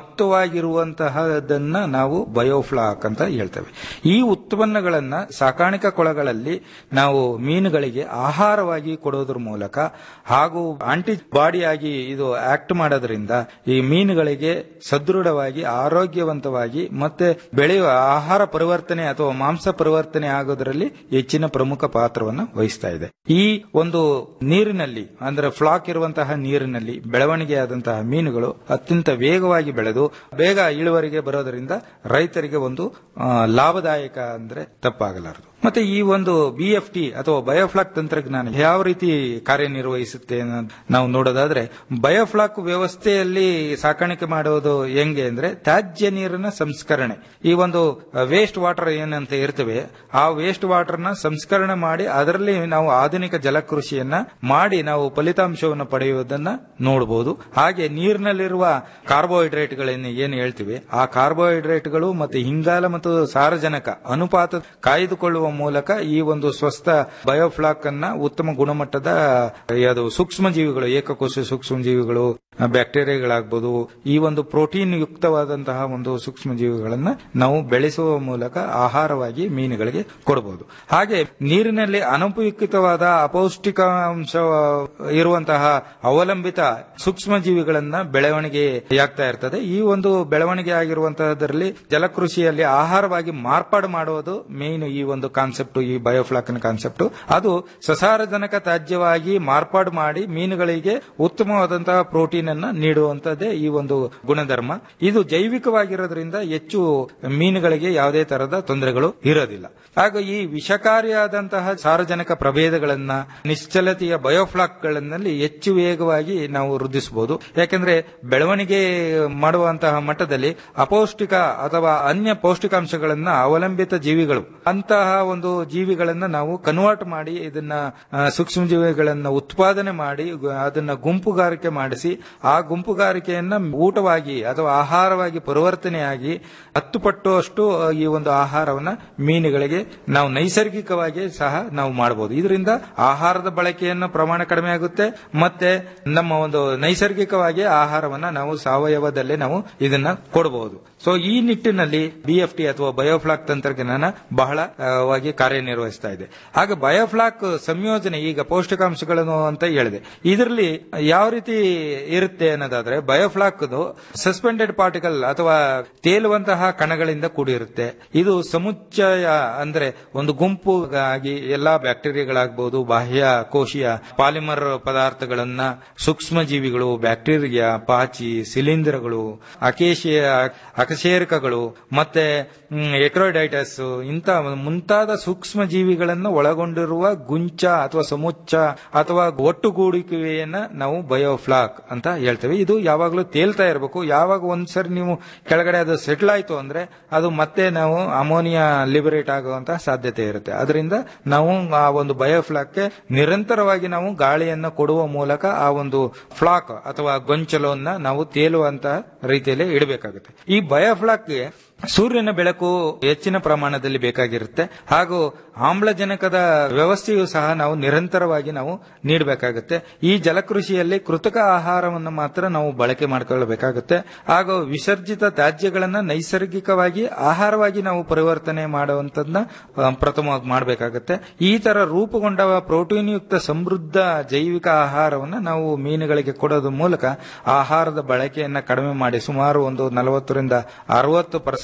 ಮೊತ್ತವಾಗಿರುವಂತಹದನ್ನ ನಾವು ಬಯೋಫ್ಲಾಕ್ ಅಂತ ಹೇಳ್ತೇವೆ ಈ ಉತ್ಪನ್ನಗಳನ್ನ ಸಾಕಾಣಿಕಾ ಕೊಳಗಳಲ್ಲಿ ನಾವು ಮೀನುಗಳಿಗೆ ಆಹಾರವಾಗಿ ಕೊಡೋದ್ರ ಮೂಲಕ ಹಾಗೂ ಆಂಟಿ ಬಾಡಿಯಾಗಿ ಇದು ಆಕ್ಟ್ ಮಾಡೋದ್ರಿಂದ ಈ ಮೀನುಗಳಿಗೆ ಸದೃಢವಾಗಿ ಆರೋಗ್ಯವಂತವಾಗಿ ಮತ್ತೆ ಬೆಳೆಯುವ ಆಹಾರ ಪರಿವರ್ತನೆ ಅಥವಾ ಮಾಂಸ ಪರಿವರ್ತನೆ ಆಗೋದ್ರಲ್ಲಿ ಹೆಚ್ಚಿನ ಪ್ರಮುಖ ಪಾತ್ರವನ್ನು ವಹಿಸ್ತಾ ಇದೆ ಈ ಒಂದು ನೀರಿನಲ್ಲಿ ಅಂದ್ರೆ ಫ್ಲಾಕ್ ಇರುವಂತಹ ನೀರಿನಲ್ಲಿ ಬೆಳವಣಿಗೆ ಆದಂತಹ ಮೀನುಗಳು ಅತ್ಯಂತ ವೇಗವಾಗಿ ಬೆಳೆದು ಬೇಗ ಇಳುವರಿಗೆ ಬರೋದರಿಂದ ರೈತರಿಗೆ ಒಂದು ಆ, ಲಾಭದಾಯಕ ಅಂದ್ರೆ ತಪ್ಪಾಗಲಾರದು ಮತ್ತೆ ಈ ಒಂದು ಬಿ ಎಫ್ ಟಿ ಅಥವಾ ಬಯೋಫ್ಲಾಕ್ ತಂತ್ರಜ್ಞಾನ ಯಾವ ರೀತಿ ಕಾರ್ಯನಿರ್ವಹಿಸುತ್ತೆ ಅನ್ನೋದ್ ನಾವು ನೋಡೋದಾದ್ರೆ ಬಯೋಫ್ಲಾಕ್ ವ್ಯವಸ್ಥೆಯಲ್ಲಿ ಸಾಕಾಣಿಕೆ ಮಾಡುವುದು ಹೆಂಗೆ ಅಂದ್ರೆ ತ್ಯಾಜ್ಯ ನೀರಿನ ಸಂಸ್ಕರಣೆ ಈ ಒಂದು ವೇಸ್ಟ್ ವಾಟರ್ ಏನಂತ ಇರ್ತವೆ ಆ ವೇಸ್ಟ್ ವಾಟರ್ ನ ಸಂಸ್ಕರಣೆ ಮಾಡಿ ಅದರಲ್ಲಿ ನಾವು ಆಧುನಿಕ ಜಲಕೃಷಿಯನ್ನ ಮಾಡಿ ನಾವು ಫಲಿತಾಂಶವನ್ನು ಪಡೆಯುವುದನ್ನ ನೋಡಬಹುದು ಹಾಗೆ ನೀರಿನಲ್ಲಿರುವ ಕಾರ್ಬೋಹೈಡ್ರೇಟ್ಗಳನ್ನ ಏನು ಹೇಳ್ತೀವಿ ಆ ಕಾರ್ಬೋಹೈಡ್ರೇಟ್ಗಳು ಮತ್ತೆ ಇಂಗಾಲ ಮತ್ತು ಸಾರಜನಕ ಅನುಪಾತ ಕಾಯ್ದುಕೊಳ್ಳುವ ಮೂಲಕ ಈ ಒಂದು ಸ್ವಸ್ಥ ಬಯೋಫ್ಲಾಕ್ ಅನ್ನ ಉತ್ತಮ ಗುಣಮಟ್ಟದ ಯಾವುದು ಸೂಕ್ಷ್ಮ ಜೀವಿಗಳು ಏಕಕೋಶ ಸೂಕ್ಷ್ಮ ಜೀವಿಗಳು ಬ್ಯಾಕ್ಟೀರಿಯಾಗಳಾಗಬಹುದು ಈ ಒಂದು ಪ್ರೋಟೀನ್ ಯುಕ್ತವಾದಂತಹ ಒಂದು ಸೂಕ್ಷ್ಮ ಜೀವಿಗಳನ್ನ ನಾವು ಬೆಳೆಸುವ ಮೂಲಕ ಆಹಾರವಾಗಿ ಮೀನುಗಳಿಗೆ ಕೊಡಬಹುದು ಹಾಗೆ ನೀರಿನಲ್ಲಿ ಅನುಪಯುಕ್ತವಾದ ಅಪೌಷ್ಟಿಕಾಂಶ ಇರುವಂತಹ ಅವಲಂಬಿತ ಸೂಕ್ಷ್ಮ ಜೀವಿಗಳನ್ನ ಬೆಳವಣಿಗೆಯಾಗ್ತಾ ಇರ್ತದೆ ಈ ಒಂದು ಬೆಳವಣಿಗೆ ಆಗಿರುವಂತಹದ್ರಲ್ಲಿ ಜಲಕೃಷಿಯಲ್ಲಿ ಆಹಾರವಾಗಿ ಮಾರ್ಪಾಡು ಮಾಡುವುದು ಮೇನ್ ಈ ಒಂದು ಕಾನ್ಸೆಪ್ಟ್ ಈ ಬಯೋಫ್ಲಾಕ್ ಕಾನ್ಸೆಪ್ಟ್ ಅದು ಸಸಾರಜನಕ ತ್ಯಾಜ್ಯವಾಗಿ ಮಾರ್ಪಾಡು ಮಾಡಿ ಮೀನುಗಳಿಗೆ ಉತ್ತಮವಾದಂತಹ ಪ್ರೋಟೀನ್ ಅನ್ನ ನೀಡುವಂತದ್ದೇ ಈ ಒಂದು ಗುಣಧರ್ಮ ಇದು ಜೈವಿಕವಾಗಿರೋದ್ರಿಂದ ಹೆಚ್ಚು ಮೀನುಗಳಿಗೆ ಯಾವುದೇ ತರಹದ ತೊಂದರೆಗಳು ಇರೋದಿಲ್ಲ ಹಾಗೂ ಈ ವಿಷಕಾರಿಯಾದಂತಹ ಸಾರಜನಕ ಪ್ರಭೇದಗಳನ್ನ ನಿಶ್ಚಲತೆಯ ಬಯೋಫ್ಲಾಕ್ ಗಳಲ್ಲಿ ಹೆಚ್ಚು ವೇಗವಾಗಿ ನಾವು ವೃದ್ಧಿಸಬಹುದು ಯಾಕಂದ್ರೆ ಬೆಳವಣಿಗೆ ಮಾಡುವಂತಹ ಮಟ್ಟದಲ್ಲಿ ಅಪೌಷ್ಟಿಕ ಅಥವಾ ಅನ್ಯ ಪೌಷ್ಟಿಕಾಂಶಗಳನ್ನ ಅವಲಂಬಿತ ಜೀವಿಗಳು ಅಂತಹ ಒಂದು ಜೀವಿಗಳನ್ನ ನಾವು ಕನ್ವರ್ಟ್ ಮಾಡಿ ಇದನ್ನ ಆ, ಸೂಕ್ಷ್ಮ ಜೀವಿಗಳನ್ನ ಉತ್ಪಾದನೆ ಮಾಡಿ ಗ- ಅದನ್ನ ಗುಂಪುಗಾರಿಕೆ ಮಾಡಿಸಿ ಆ ಗುಂಪುಗಾರಿಕೆಯನ್ನ ಊಟವಾಗಿ ಅಥವಾ ಆಹಾರವಾಗಿ ಪರಿವರ್ತನೆಯಾಗಿ ಹತ್ತು ಪಟ್ಟು ಅಷ್ಟು ಆ, ಈ ಒಂದು ಆಹಾರವನ್ನ ಮೀನುಗಳಿಗೆ ನಾವು ನೈಸರ್ಗಿಕವಾಗಿ ಸಹ ನಾವು ಮಾಡಬಹುದು ಇದರಿಂದ ಆಹಾರದ ಬಳಕೆಯನ್ನ ಪ್ರಮಾಣ ಕಡಿಮೆ ಆಗುತ್ತೆ ಮತ್ತೆ ನಮ್ಮ ಒಂದು ನೈಸರ್ಗಿಕವಾಗಿ ಆಹಾರವನ್ನ ನಾವು ಸಾವಯವದಲ್ಲೇ ನಾವು ಇದನ್ನ ಕೊಡಬಹುದು ಸೊ ಈ ನಿಟ್ಟಿನಲ್ಲಿ ಬಿಎಫ್ಟಿ ಅಥವಾ ಬಯೋಫ್ಲಾಕ್ ತಂತ್ರಜ್ಞಾನ ಬಹಳ ಆ, ವಾಗಿ ಕಾರ್ಯನಿರ್ವಹಿಸ್ತಾ ಇದೆ ಹಾಗೆ ಬಯೋಫ್ಲಾಕ್ ಸಂಯೋಜನೆ ಈಗ ಪೌಷ್ಟಿಕಾಂಶಗಳನ್ನು ಅಂತ ಹೇಳಿದೆ ಇದರಲ್ಲಿ ಯಾವ ರೀತಿ ಇರುತ್ತೆ ಅನ್ನೋದಾದ್ರೆ ಬಯೋಫ್ಲಾಕ್ ಸಸ್ಪೆಂಡೆಡ್ ಪಾರ್ಟಿಕಲ್ ಅಥವಾ ತೇಲುವಂತಹ ಕಣಗಳಿಂದ ಕೂಡಿರುತ್ತೆ ಇದು ಸಮುಚ್ಚಯ ಅಂದ್ರೆ ಒಂದು ಗುಂಪು ಆಗಿ ಎಲ್ಲಾ ಬ್ಯಾಕ್ಟೀರಿಯಾಗಳಾಗಬಹುದು ಬಾಹ್ಯ ಕೋಶೀಯ ಪಾಲಿಮರ್ ಪದಾರ್ಥಗಳನ್ನ ಸೂಕ್ಷ್ಮ ಜೀವಿಗಳು ಬ್ಯಾಕ್ಟೀರಿಯಾ ಪಾಚಿ ಶಿಲೀಂಧ್ರಗಳು ಅಕೇಶಿಯ ಅಕಶೇರಕಗಳು ಮತ್ತೆ ಎಕ್ರೋಡೈಟಸ್ ಇಂಥ ಮುಂತಾದ ಸೂಕ್ಷ್ಮ ಜೀವಿಗಳನ್ನು ಒಳಗೊಂಡಿರುವ ಗುಂಚ ಅಥವಾ ಸಮುಚ್ಚ ಅಥವಾ ಒಟ್ಟುಗೂಡಿಕೆಯನ್ನ ನಾವು ಬಯೋಫ್ಲಾಕ್ ಅಂತ ಹೇಳ್ತೇವೆ ಇದು ಯಾವಾಗಲೂ ತೇಲ್ತಾ ಇರಬೇಕು ಯಾವಾಗ ಒಂದ್ಸರಿ ನೀವು ಕೆಳಗಡೆ ಅದು ಸೆಟ್ಲ್ ಆಯ್ತು ಅಂದ್ರೆ ಅದು ಮತ್ತೆ ನಾವು ಅಮೋನಿಯಾ ಲಿಬರೇಟ್ ಆಗುವಂತಹ ಸಾಧ್ಯತೆ ಇರುತ್ತೆ ಅದರಿಂದ ನಾವು ಆ ಒಂದು ಬಯೋಫ್ಲಾಕ್ಗೆ ನಿರಂತರವಾಗಿ ನಾವು ಗಾಳಿಯನ್ನು ಕೊಡುವ ಮೂಲಕ ಆ ಒಂದು ಫ್ಲಾಕ್ ಅಥವಾ ಗೊಂಚಲನ್ನ ನಾವು ತೇಲುವಂತಹ ರೀತಿಯಲ್ಲಿ ಇಡಬೇಕಾಗುತ್ತೆ ಈ ಬಯೋಫ್ಲಾಕ್ಗೆ ಸೂರ್ಯನ ಬೆಳಕು ಹೆಚ್ಚಿನ ಪ್ರಮಾಣದಲ್ಲಿ ಬೇಕಾಗಿರುತ್ತೆ ಹಾಗೂ ಆಮ್ಲಜನಕದ ವ್ಯವಸ್ಥೆಯು ಸಹ ನಾವು ನಿರಂತರವಾಗಿ ನಾವು ನೀಡಬೇಕಾಗುತ್ತೆ ಈ ಜಲಕೃಷಿಯಲ್ಲಿ ಕೃತಕ ಆಹಾರವನ್ನು ಮಾತ್ರ ನಾವು ಬಳಕೆ ಮಾಡಿಕೊಳ್ಳಬೇಕಾಗುತ್ತೆ ಹಾಗೂ ವಿಸರ್ಜಿತ ತ್ಯಾಜ್ಯಗಳನ್ನ ನೈಸರ್ಗಿಕವಾಗಿ ಆಹಾರವಾಗಿ ನಾವು ಪರಿವರ್ತನೆ ಮಾಡುವಂತದನ್ನ ಆ, ಪ್ರಥಮವಾಗಿ ಮಾಡಬೇಕಾಗುತ್ತೆ ಈ ತರ ರೂಪುಗೊಂಡ ಪ್ರೋಟೀನ್ ಯುಕ್ತ ಸಮೃದ್ಧ ಜೈವಿಕ ಆಹಾರವನ್ನು ನಾವು ಮೀನುಗಳಿಗೆ ಕೊಡೋದ್ರ ಮೂಲಕ ಆಹಾರದ ಬಳಕೆಯನ್ನ ಕಡಿಮೆ ಮಾಡಿ ಸುಮಾರು ಒಂದು ನಲವತ್ತರಿಂದ ಅರವತ್ತು ಪರ್ಸೆಂಟ್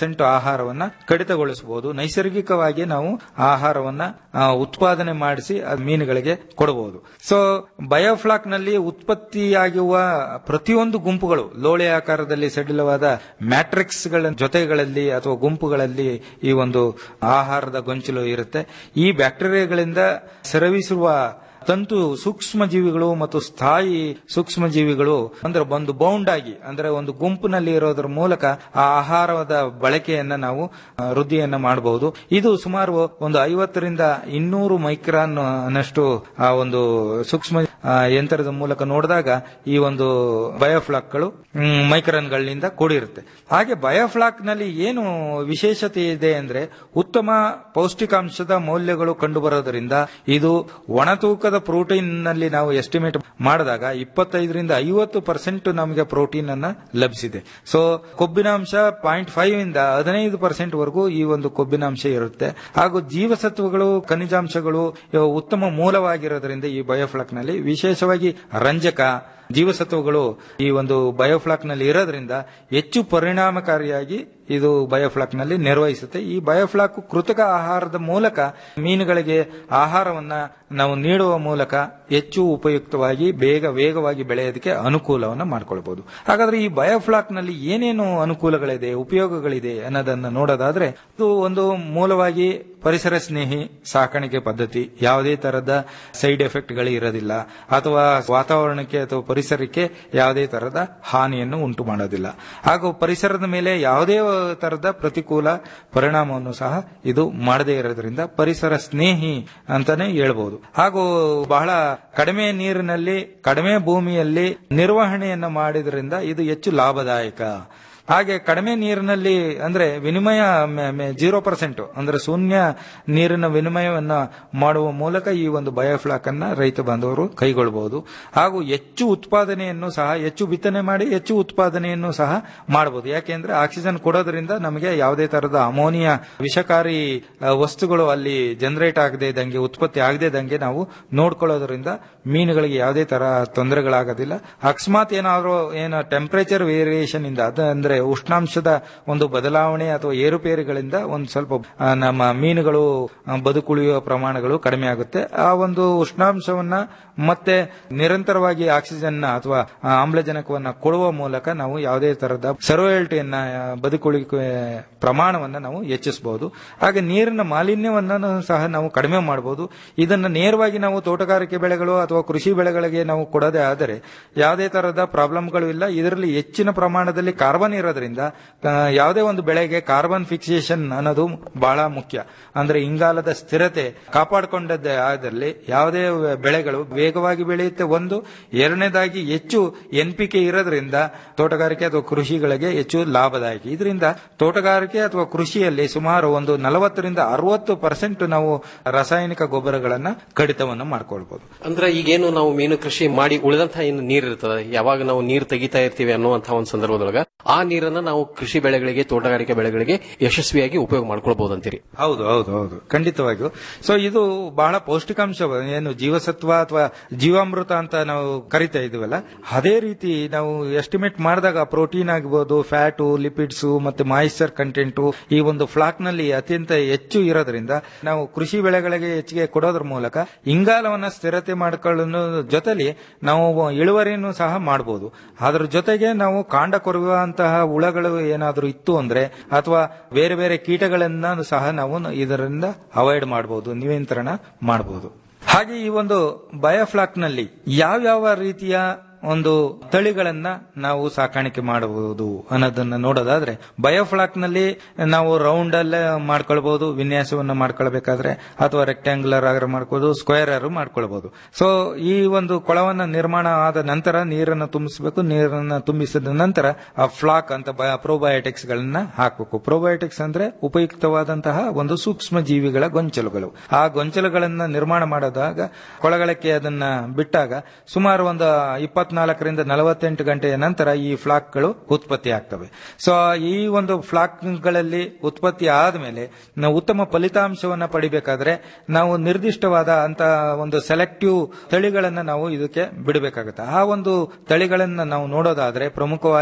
ಪರ್ಸೆಂಟ್ ಆಹಾರವನ್ನ ಕಡಿತಗೊಳಿಸಬಹುದು ನೈಸರ್ಗಿಕವಾಗಿ ನಾವು ಆಹಾರವನ್ನ ಆ, ಉತ್ಪಾದನೆ ಮಾಡಿಸಿ ಆ ಮೀನುಗಳಿಗೆ ಕೊಡಬಹುದು ಸೊ ಬಯೋಫ್ಲಾಕ್ ನಲ್ಲಿ ಉತ್ಪತ್ತಿಯಾಗುವ ಪ್ರತಿಯೊಂದು ಗುಂಪುಗಳು ಲೋಳೆ ಆಕಾರದಲ್ಲಿ ಸಡಿಲವಾದ ಮ್ಯಾಟ್ರಿಕ್ಸ್ ಗಳ ಜೊತೆಗಳಲ್ಲಿ ಅಥವಾ ಗುಂಪುಗಳಲ್ಲಿ ಈ ಒಂದು ಆಹಾರದ ಗೊಂಚಲು ಇರುತ್ತೆ ಈ ಬ್ಯಾಕ್ಟೀರಿಯಾಗಳಿಂದ ಸ್ರವಿಸುವ ತಂತು ಸೂಕ್ಷ್ಮ ಜೀವಿಗಳು ಮತ್ತು ಸ್ಥಾಯಿ ಸೂಕ್ಷ್ಮ ಜೀವಿಗಳು ಅಂದ್ರೆ ಒಂದು ಬೌಂಡ್ ಆಗಿ ಅಂದ್ರೆ ಒಂದು ಗುಂಪಿನಲ್ಲಿ ಇರೋದ್ರ ಮೂಲಕ ಆ ಆಹಾರದ ಬಳಕೆಯನ್ನ ನಾವು ಆ, ವೃದ್ಧಿಯನ್ನ ಮಾಡಬಹುದು ಇದು ಸುಮಾರು ಒಂದು ಐವತ್ತರಿಂದ ಇನ್ನೂರು ಮೈಕ್ರಾನ್ ನಷ್ಟು ಆ ಒಂದು ಸೂಕ್ಷ್ಮ ಆ, ಯಂತ್ರದ ಮೂಲಕ ನೋಡಿದಾಗ ಈ ಒಂದು ಬಯೋಫ್ಲಾಕ್ಗಳು ಮೈಕ್ರಾನ್ಗಳಿಂದ ಕೂಡಿರುತ್ತೆ ಹಾಗೆ ಬಯೋಫ್ಲಾಕ್ ನಲ್ಲಿ ಏನು ವಿಶೇಷತೆ ಇದೆ ಅಂದ್ರೆ ಉತ್ತಮ ಪೌಷ್ಟಿಕಾಂಶದ ಮೌಲ್ಯಗಳು ಕಂಡುಬರೋದ್ರಿಂದ ಇದು ಒಣ ತೂಕದ ಪ್ರೋಟೀನ್ ನಲ್ಲಿ ನಾವು ಎಸ್ಟಿಮೇಟ್ ಮಾಡಿದಾಗ ಇಪ್ಪತ್ತೈದರಿಂದ ಐವತ್ತು ಪರ್ಸೆಂಟ್ ನಮಗೆ ಪ್ರೋಟೀನ್ ಅನ್ನ ಲಭಿಸಿದೆ ಸೊ ಕೊಬ್ಬಿನಾಂಶ ಪಾಯಿಂಟ್ ಫೈವ್ ಇಂದ ಹದಿನೈದು ಪರ್ಸೆಂಟ್ ವರೆಗೂ ಈ ಒಂದು ಕೊಬ್ಬಿನಾಂಶ ಇರುತ್ತೆ ಹಾಗೂ ಜೀವಸತ್ವಗಳು ಖನಿಜಾಂಶಗಳು ಇವು ಉತ್ತಮ ಮೂಲವಾಗಿರೋದ್ರಿಂದ ಈ ಬಯೋಫ್ಲಾಕ್ ನಲ್ಲಿ ವಿಶೇಷವಾಗಿ ರಂಜಕ ಜೀವಸತ್ವಗಳು ಈ ಒಂದು ಬಯೋಫ್ಲಾಕ್ ನಲ್ಲಿ ಇರೋದ್ರಿಂದ ಹೆಚ್ಚು ಪರಿಣಾಮಕಾರಿಯಾಗಿ ಇದು ಬಯೋಫ್ಲಾಕ್ ನಲ್ಲಿ ನಿರ್ವಹಿಸುತ್ತೆ ಈ ಬಯೋಫ್ಲಾಕ್ ಕೃತಕ ಆಹಾರದ ಮೂಲಕ ಮೀನುಗಳಿಗೆ ಆಹಾರವನ್ನ ನಾವು ನೀಡುವ ಮೂಲಕ ಹೆಚ್ಚು ಉಪಯುಕ್ತವಾಗಿ ಬೇಗ ವೇಗವಾಗಿ ಬೆಳೆಯೋದಕ್ಕೆ ಅನುಕೂಲವನ್ನು ಮಾಡಿಕೊಳ್ಬಹುದು ಹಾಗಾದ್ರೆ ಈ ಬಯೋಫ್ಲಾಕ್ ನಲ್ಲಿ ಏನೇನು ಅನುಕೂಲಗಳಿದೆ ಉಪಯೋಗಗಳಿದೆ ಅನ್ನೋದನ್ನ ನೋಡೋದಾದ್ರೆ ಇದು ಒಂದು ಮೂಲವಾಗಿ ಪರಿಸರ ಸ್ನೇಹಿ ಸಾಕಾಣಿಕೆ ಪದ್ಧತಿ ಯಾವುದೇ ತರದ ಸೈಡ್ ಎಫೆಕ್ಟ್ ಗಳು ಇರೋದಿಲ್ಲ ಅಥವಾ ವಾತಾವರಣಕ್ಕೆ ಅಥವಾ ಪರಿಸರಕ್ಕೆ ಯಾವುದೇ ತರದ ಹಾನಿಯನ್ನು ಉಂಟು ಮಾಡೋದಿಲ್ಲ ಹಾಗೂ ಪರಿಸರದ ಮೇಲೆ ಯಾವುದೇ ತರದ ಪ್ರತಿಕೂಲ ಪರಿಣಾಮವನ್ನು ಸಹ ಇದು ಮಾಡದೇ ಇರೋದ್ರಿಂದ ಪರಿಸರ ಸ್ನೇಹಿ ಅಂತಾನೆ ಹೇಳ್ಬಹುದು ಹಾಗೂ ಬಹಳ ಕಡಿಮೆ ನೀರಿನಲ್ಲಿ ಕಡಿಮೆ ಭೂಮಿಯಲ್ಲಿ ನಿರ್ವಹಣೆಯನ್ನ ಮಾಡಿದ್ರಿಂದ ಇದು ಹೆಚ್ಚು ಲಾಭದಾಯಕ ಹಾಗೆ ಕಡಿಮೆ ನೀರಿನಲ್ಲಿ ಅಂದ್ರೆ ವಿನಿಮಯ ಜೀರೋ ಪರ್ಸೆಂಟ್ ಅಂದ್ರೆ ಶೂನ್ಯ ನೀರಿನ ವಿನಿಮಯವನ್ನ ಮಾಡುವ ಮೂಲಕ ಈ ಒಂದು ಬಯೋಫ್ಲಾಕ್ ಅನ್ನ ರೈತ ಬಾಂಧವರು ಕೈಗೊಳ್ಳಬಹುದು ಹಾಗೂ ಹೆಚ್ಚು ಉತ್ಪಾದನೆಯನ್ನು ಸಹ ಹೆಚ್ಚು ಬಿತ್ತನೆ ಮಾಡಿ ಹೆಚ್ಚು ಉತ್ಪಾದನೆಯನ್ನು ಸಹ ಮಾಡಬಹುದು ಯಾಕೆಂದ್ರೆ ಆಕ್ಸಿಜನ್ ಕೊಡೋದ್ರಿಂದ ನಮಗೆ ಯಾವುದೇ ತರದ ಅಮೋನಿಯಾ ವಿಷಕಾರಿ ಆ, ವಸ್ತುಗಳು ಅಲ್ಲಿ ಜನರೇಟ್ ಆಗದೆ ಇದ್ದಂಗೆ ಉತ್ಪತ್ತಿ ಆಗದೆ ಇದ್ದಂಗೆ ನಾವು ನೋಡ್ಕೊಳ್ಳೋದ್ರಿಂದ ಮೀನುಗಳಿಗೆ ಯಾವುದೇ ತರ ತೊಂದರೆಗಳಾಗೋದಿಲ್ಲ ಅಕಸ್ಮಾತ್ ಏನಾದ್ರು ಏನು ಟೆಂಪರೇಚರ್ ವೇರಿಯೇಷನ್ ಇಂದ ಅದ ಅಂದ್ರೆ ಉಷ್ಣಾಂಶದ ಒಂದು ಬದಲಾವಣೆ ಅಥವಾ ಏರುಪೇರುಗಳಿಂದ ಒಂದು ಸ್ವಲ್ಪ ಆ, ನಮ್ಮ ಮೀನುಗಳು ಆ, ಬದುಕುಳಿಯುವ ಪ್ರಮಾಣಗಳು ಕಡಿಮೆ ಆಗುತ್ತೆ ಆ ಒಂದು ಉಷ್ಣಾಂಶವನ್ನ ಮತ್ತೆ ನಿರಂತರವಾಗಿ ಆಕ್ಸಿಜನ್ ಅಥವಾ ಆ, ಆಮ್ಲಜನಕವನ್ನ ಕೊಡುವ ಮೂಲಕ ನಾವು ಯಾವುದೇ ತರದ ಸರ್ವೈಲ್ಟಿಯನ್ನ ಬದುಕುಳಿಕೆ ಪ್ರಮಾಣವನ್ನ ನಾವು ಹೆಚ್ಚಿಸಬಹುದು ಹಾಗೆ ನೀರಿನ ಮಾಲಿನ್ಯವನ್ನ ಸಹ ನಾವು ಕಡಿಮೆ ಮಾಡಬಹುದು ಇದನ್ನ ನೇರವಾಗಿ ನಾವು ತೋಟಗಾರಿಕೆ ಬೆಳೆಗಳು ಅಥವಾ ಕೃಷಿ ಬೆಳೆಗಳಿಗೆ ನಾವು ಕೊಡೋದೇ ಆದರೆ ಯಾವುದೇ ತರದ ಪ್ರಾಬ್ಲಮ್ಗಳು ಇಲ್ಲ ಇದರಲ್ಲಿ ಹೆಚ್ಚಿನ ಪ್ರಮಾಣದಲ್ಲಿ ಕಾರ್ಬನ್ ಇರೋದ್ರಿಂದ ಆ, ಯಾವುದೇ ಒಂದು ಬೆಳೆಗೆ ಕಾರ್ಬನ್ ಫಿಕ್ಸೇಷನ್ ಅನ್ನೋದು ಬಹಳ ಮುಖ್ಯ ಅಂದ್ರೆ ಇಂಗಾಲದ ಸ್ಥಿರತೆ ಕಾಪಾಡಿಕೊಂಡದ್ದೇ ಆದಲ್ಲಿ ಯಾವುದೇ ಬೆಳೆಗಳು ವೇಗವಾಗಿ ಬೆಳೆಯುತ್ತೆ ಒಂದು ಎರಡನೇದಾಗಿ ಹೆಚ್ಚು ಎನ್ ಪಿ ಕೆ ಇರೋದ್ರಿಂದ ತೋಟಗಾರಿಕೆ ಅಥವಾ ಕೃಷಿಗಳಿಗೆ ಹೆಚ್ಚು ಲಾಭದಾಯಕ ಇದರಿಂದ ತೋಟಗಾರಿಕೆ ಅಥವಾ ಕೃಷಿಯಲ್ಲಿ ಸುಮಾರು ಒಂದು ನಲವತ್ತರಿಂದ ಅರವತ್ತು ಪರ್ಸೆಂಟ್ ನಾವು ರಾಸಾಯನಿಕ ಗೊಬ್ಬರಗಳನ್ನ ಕಡಿತವನ್ನು ಮಾಡ್ಕೊಳ್ಬಹುದು ಅಂದ್ರೆ ಈಗೇನು ನಾವು ಮೀನು ಕೃಷಿ ಮಾಡಿ ಉಳಿದಂತಹ ಏನು ನೀರು ಇರ್ತದೆ ಯಾವಾಗ ನಾವು ನೀರು ತೆಗಿತಾ ಇರ್ತೀವಿ ಅನ್ನುವಂತಹ ಒಂದು ಸಂದರ್ಭದೊಳಗ ಆ ನೀರನ್ನ ನಾವು ಕೃಷಿ ಬೆಳೆಗಳಿಗೆ ತೋಟಗಾರಿಕೆ ಬೆಳೆಗಳಿಗೆ ಯಶಸ್ವಿಯಾಗಿ ಉಪಯೋಗ ಮಾಡ್ಕೊಳ್ಬಹುದು ಅಂತೀರಿ ಹೌದು ಹೌದು ಹೌದು ಖಂಡಿತವಾಗಿಯೂ ಸೊ ಇದು ಬಹಳ ಪೌಷ್ಟಿಕಾಂಶ ಏನು ಜೀವಸತ್ವ ಅಥವಾ ಜೀವಾಮೃತ ಅಂತ ನಾವು ಕರಿತಾ ಇದೀವಲ್ಲ ಅದೇ ರೀತಿ ನಾವು ಎಸ್ಟಿಮೇಟ್ ಮಾಡಿದಾಗ ಪ್ರೋಟೀನ್ ಆಗ್ಬೋದು ಫ್ಯಾಟು ಲಿಪಿಡ್ಸ್ ಮತ್ತೆ ಮಾಯಿಶ್ಚರ್ ಕಂಟೆಂಟು ಈ ಒಂದು ಫ್ಲಾಕ್ ನಲ್ಲಿ ಅತ್ಯಂತ ಹೆಚ್ಚು ಇರೋದ್ರಿಂದ ನಾವು ಕೃಷಿ ಬೆಳೆಗಳಿಗೆ ಹೆಚ್ಚಿಗೆ ಕೊಡೋದ್ರ ಮೂಲಕ ಇಂಗಾಲವನ್ನ ಸ್ಥಿರತೆ ಮಾಡ್ಕೊಳ್ಳೋ ಜೊತೆಲಿ ನಾವು ಇಳುವರಿಯನ್ನು ಸಹ ಮಾಡಬಹುದು ಅದ್ರ ಜೊತೆಗೆ ನಾವು ಕಾಂಡ ಕೊರುವಂತಹ ಹುಳಗಳು ಏನಾದರೂ ಇತ್ತು ಅಂದ್ರೆ ಅಥವಾ ಬೇರೆ ಬೇರೆ ಕೀಟಗಳನ್ನ ಸಹ ನಾವು ಇದರಿಂದ ಅವಾಯ್ಡ್ ಮಾಡಬಹುದು ನಿಯಂತ್ರಣ ಮಾಡಬಹುದು ಹಾಗೆ ಈ ಒಂದು ಬಯೋಫ್ಲಾಕ್ ನಲ್ಲಿ ಯಾವ್ಯಾವ ರೀತಿಯ ಒಂದು ತಳಿಗಳನ್ನ ನಾವು ಸಾಕಾಣಿಕೆ ಮಾಡಬಹುದು ಅನ್ನೋದನ್ನ ನೋಡೋದಾದ್ರೆ ಬಯೋಫ್ಲಾಕ್ ನಲ್ಲಿ ನಾವು ರೌಂಡ್ ಅಲ್ಲೇ ಮಾಡ್ಕೊಳ್ಬಹುದು ವಿನ್ಯಾಸವನ್ನ ಮಾಡ್ಕೊಳ್ಬೇಕಾದ್ರೆ ಅಥವಾ ರೆಕ್ಟಾಂಗುಲರ್ ಆಗಿ ಮಾಡ್ಕೋಬಹುದು ಸ್ಕ್ವೇರ್ ಆರು ಮಾಡ್ಕೊಳ್ಬಹುದು ಸೊ ಈ ಒಂದು ಕೊಳವನ್ನ ನಿರ್ಮಾಣ ಆದ ನಂತರ ನೀರನ್ನು ತುಂಬಿಸಬೇಕು ನೀರನ್ನ ತುಂಬಿಸಿದ ನಂತರ ಆ ಫ್ಲಾಕ್ ಅಂತ ಪ್ರೋಬಯೋಟಿಕ್ಸ್ ಗಳನ್ನ ಹಾಕಬೇಕು ಪ್ರೋಬಯೋಟಿಕ್ಸ್ ಅಂದ್ರೆ ಉಪಯುಕ್ತವಾದಂತಹ ಒಂದು ಸೂಕ್ಷ್ಮ ಜೀವಿಗಳ ಗೊಂಚಲುಗಳು ಆ ಗೊಂಚಲುಗಳನ್ನ ನಿರ್ಮಾಣ ಮಾಡಿದಾಗ ಕೊಳಗಳಕ್ಕೆ ಅದನ್ನ ಬಿಟ್ಟಾಗ ಸುಮಾರು ಒಂದು ಇಪ್ಪತ್ನಾಲ್ಕರಿಂದ ನಲವತ್ತೆಂಟು ಗಂಟೆಯ ನಂತರ ಈ ಫ್ಲಾಕ್ಗಳು ಉತ್ಪತ್ತಿ ಆಗ್ತವೆ ಸೊ ಈ ಒಂದು ಫ್ಲಾಕ್ಗಳಲ್ಲಿ ಉತ್ಪತ್ತಿ ಆದ್ಮೇಲೆ ನಾವು ಉತ್ತಮ ಫಲಿತಾಂಶವನ್ನ ಪಡಿಬೇಕಾದ್ರೆ ನಾವು ನಿರ್ದಿಷ್ಟವಾದ ಅಂತ ಒಂದು ಸೆಲೆಕ್ಟಿವ್ ತಳಿಗಳನ್ನ ನಾವು ಇದಕ್ಕೆ ಬಿಡಬೇಕಾಗುತ್ತೆ ಆ ಒಂದು ತಳಿಗಳನ್ನ ನಾವು ನೋಡೋದಾದ್ರೆ ಪ್ರಮುಖವಾಗಿ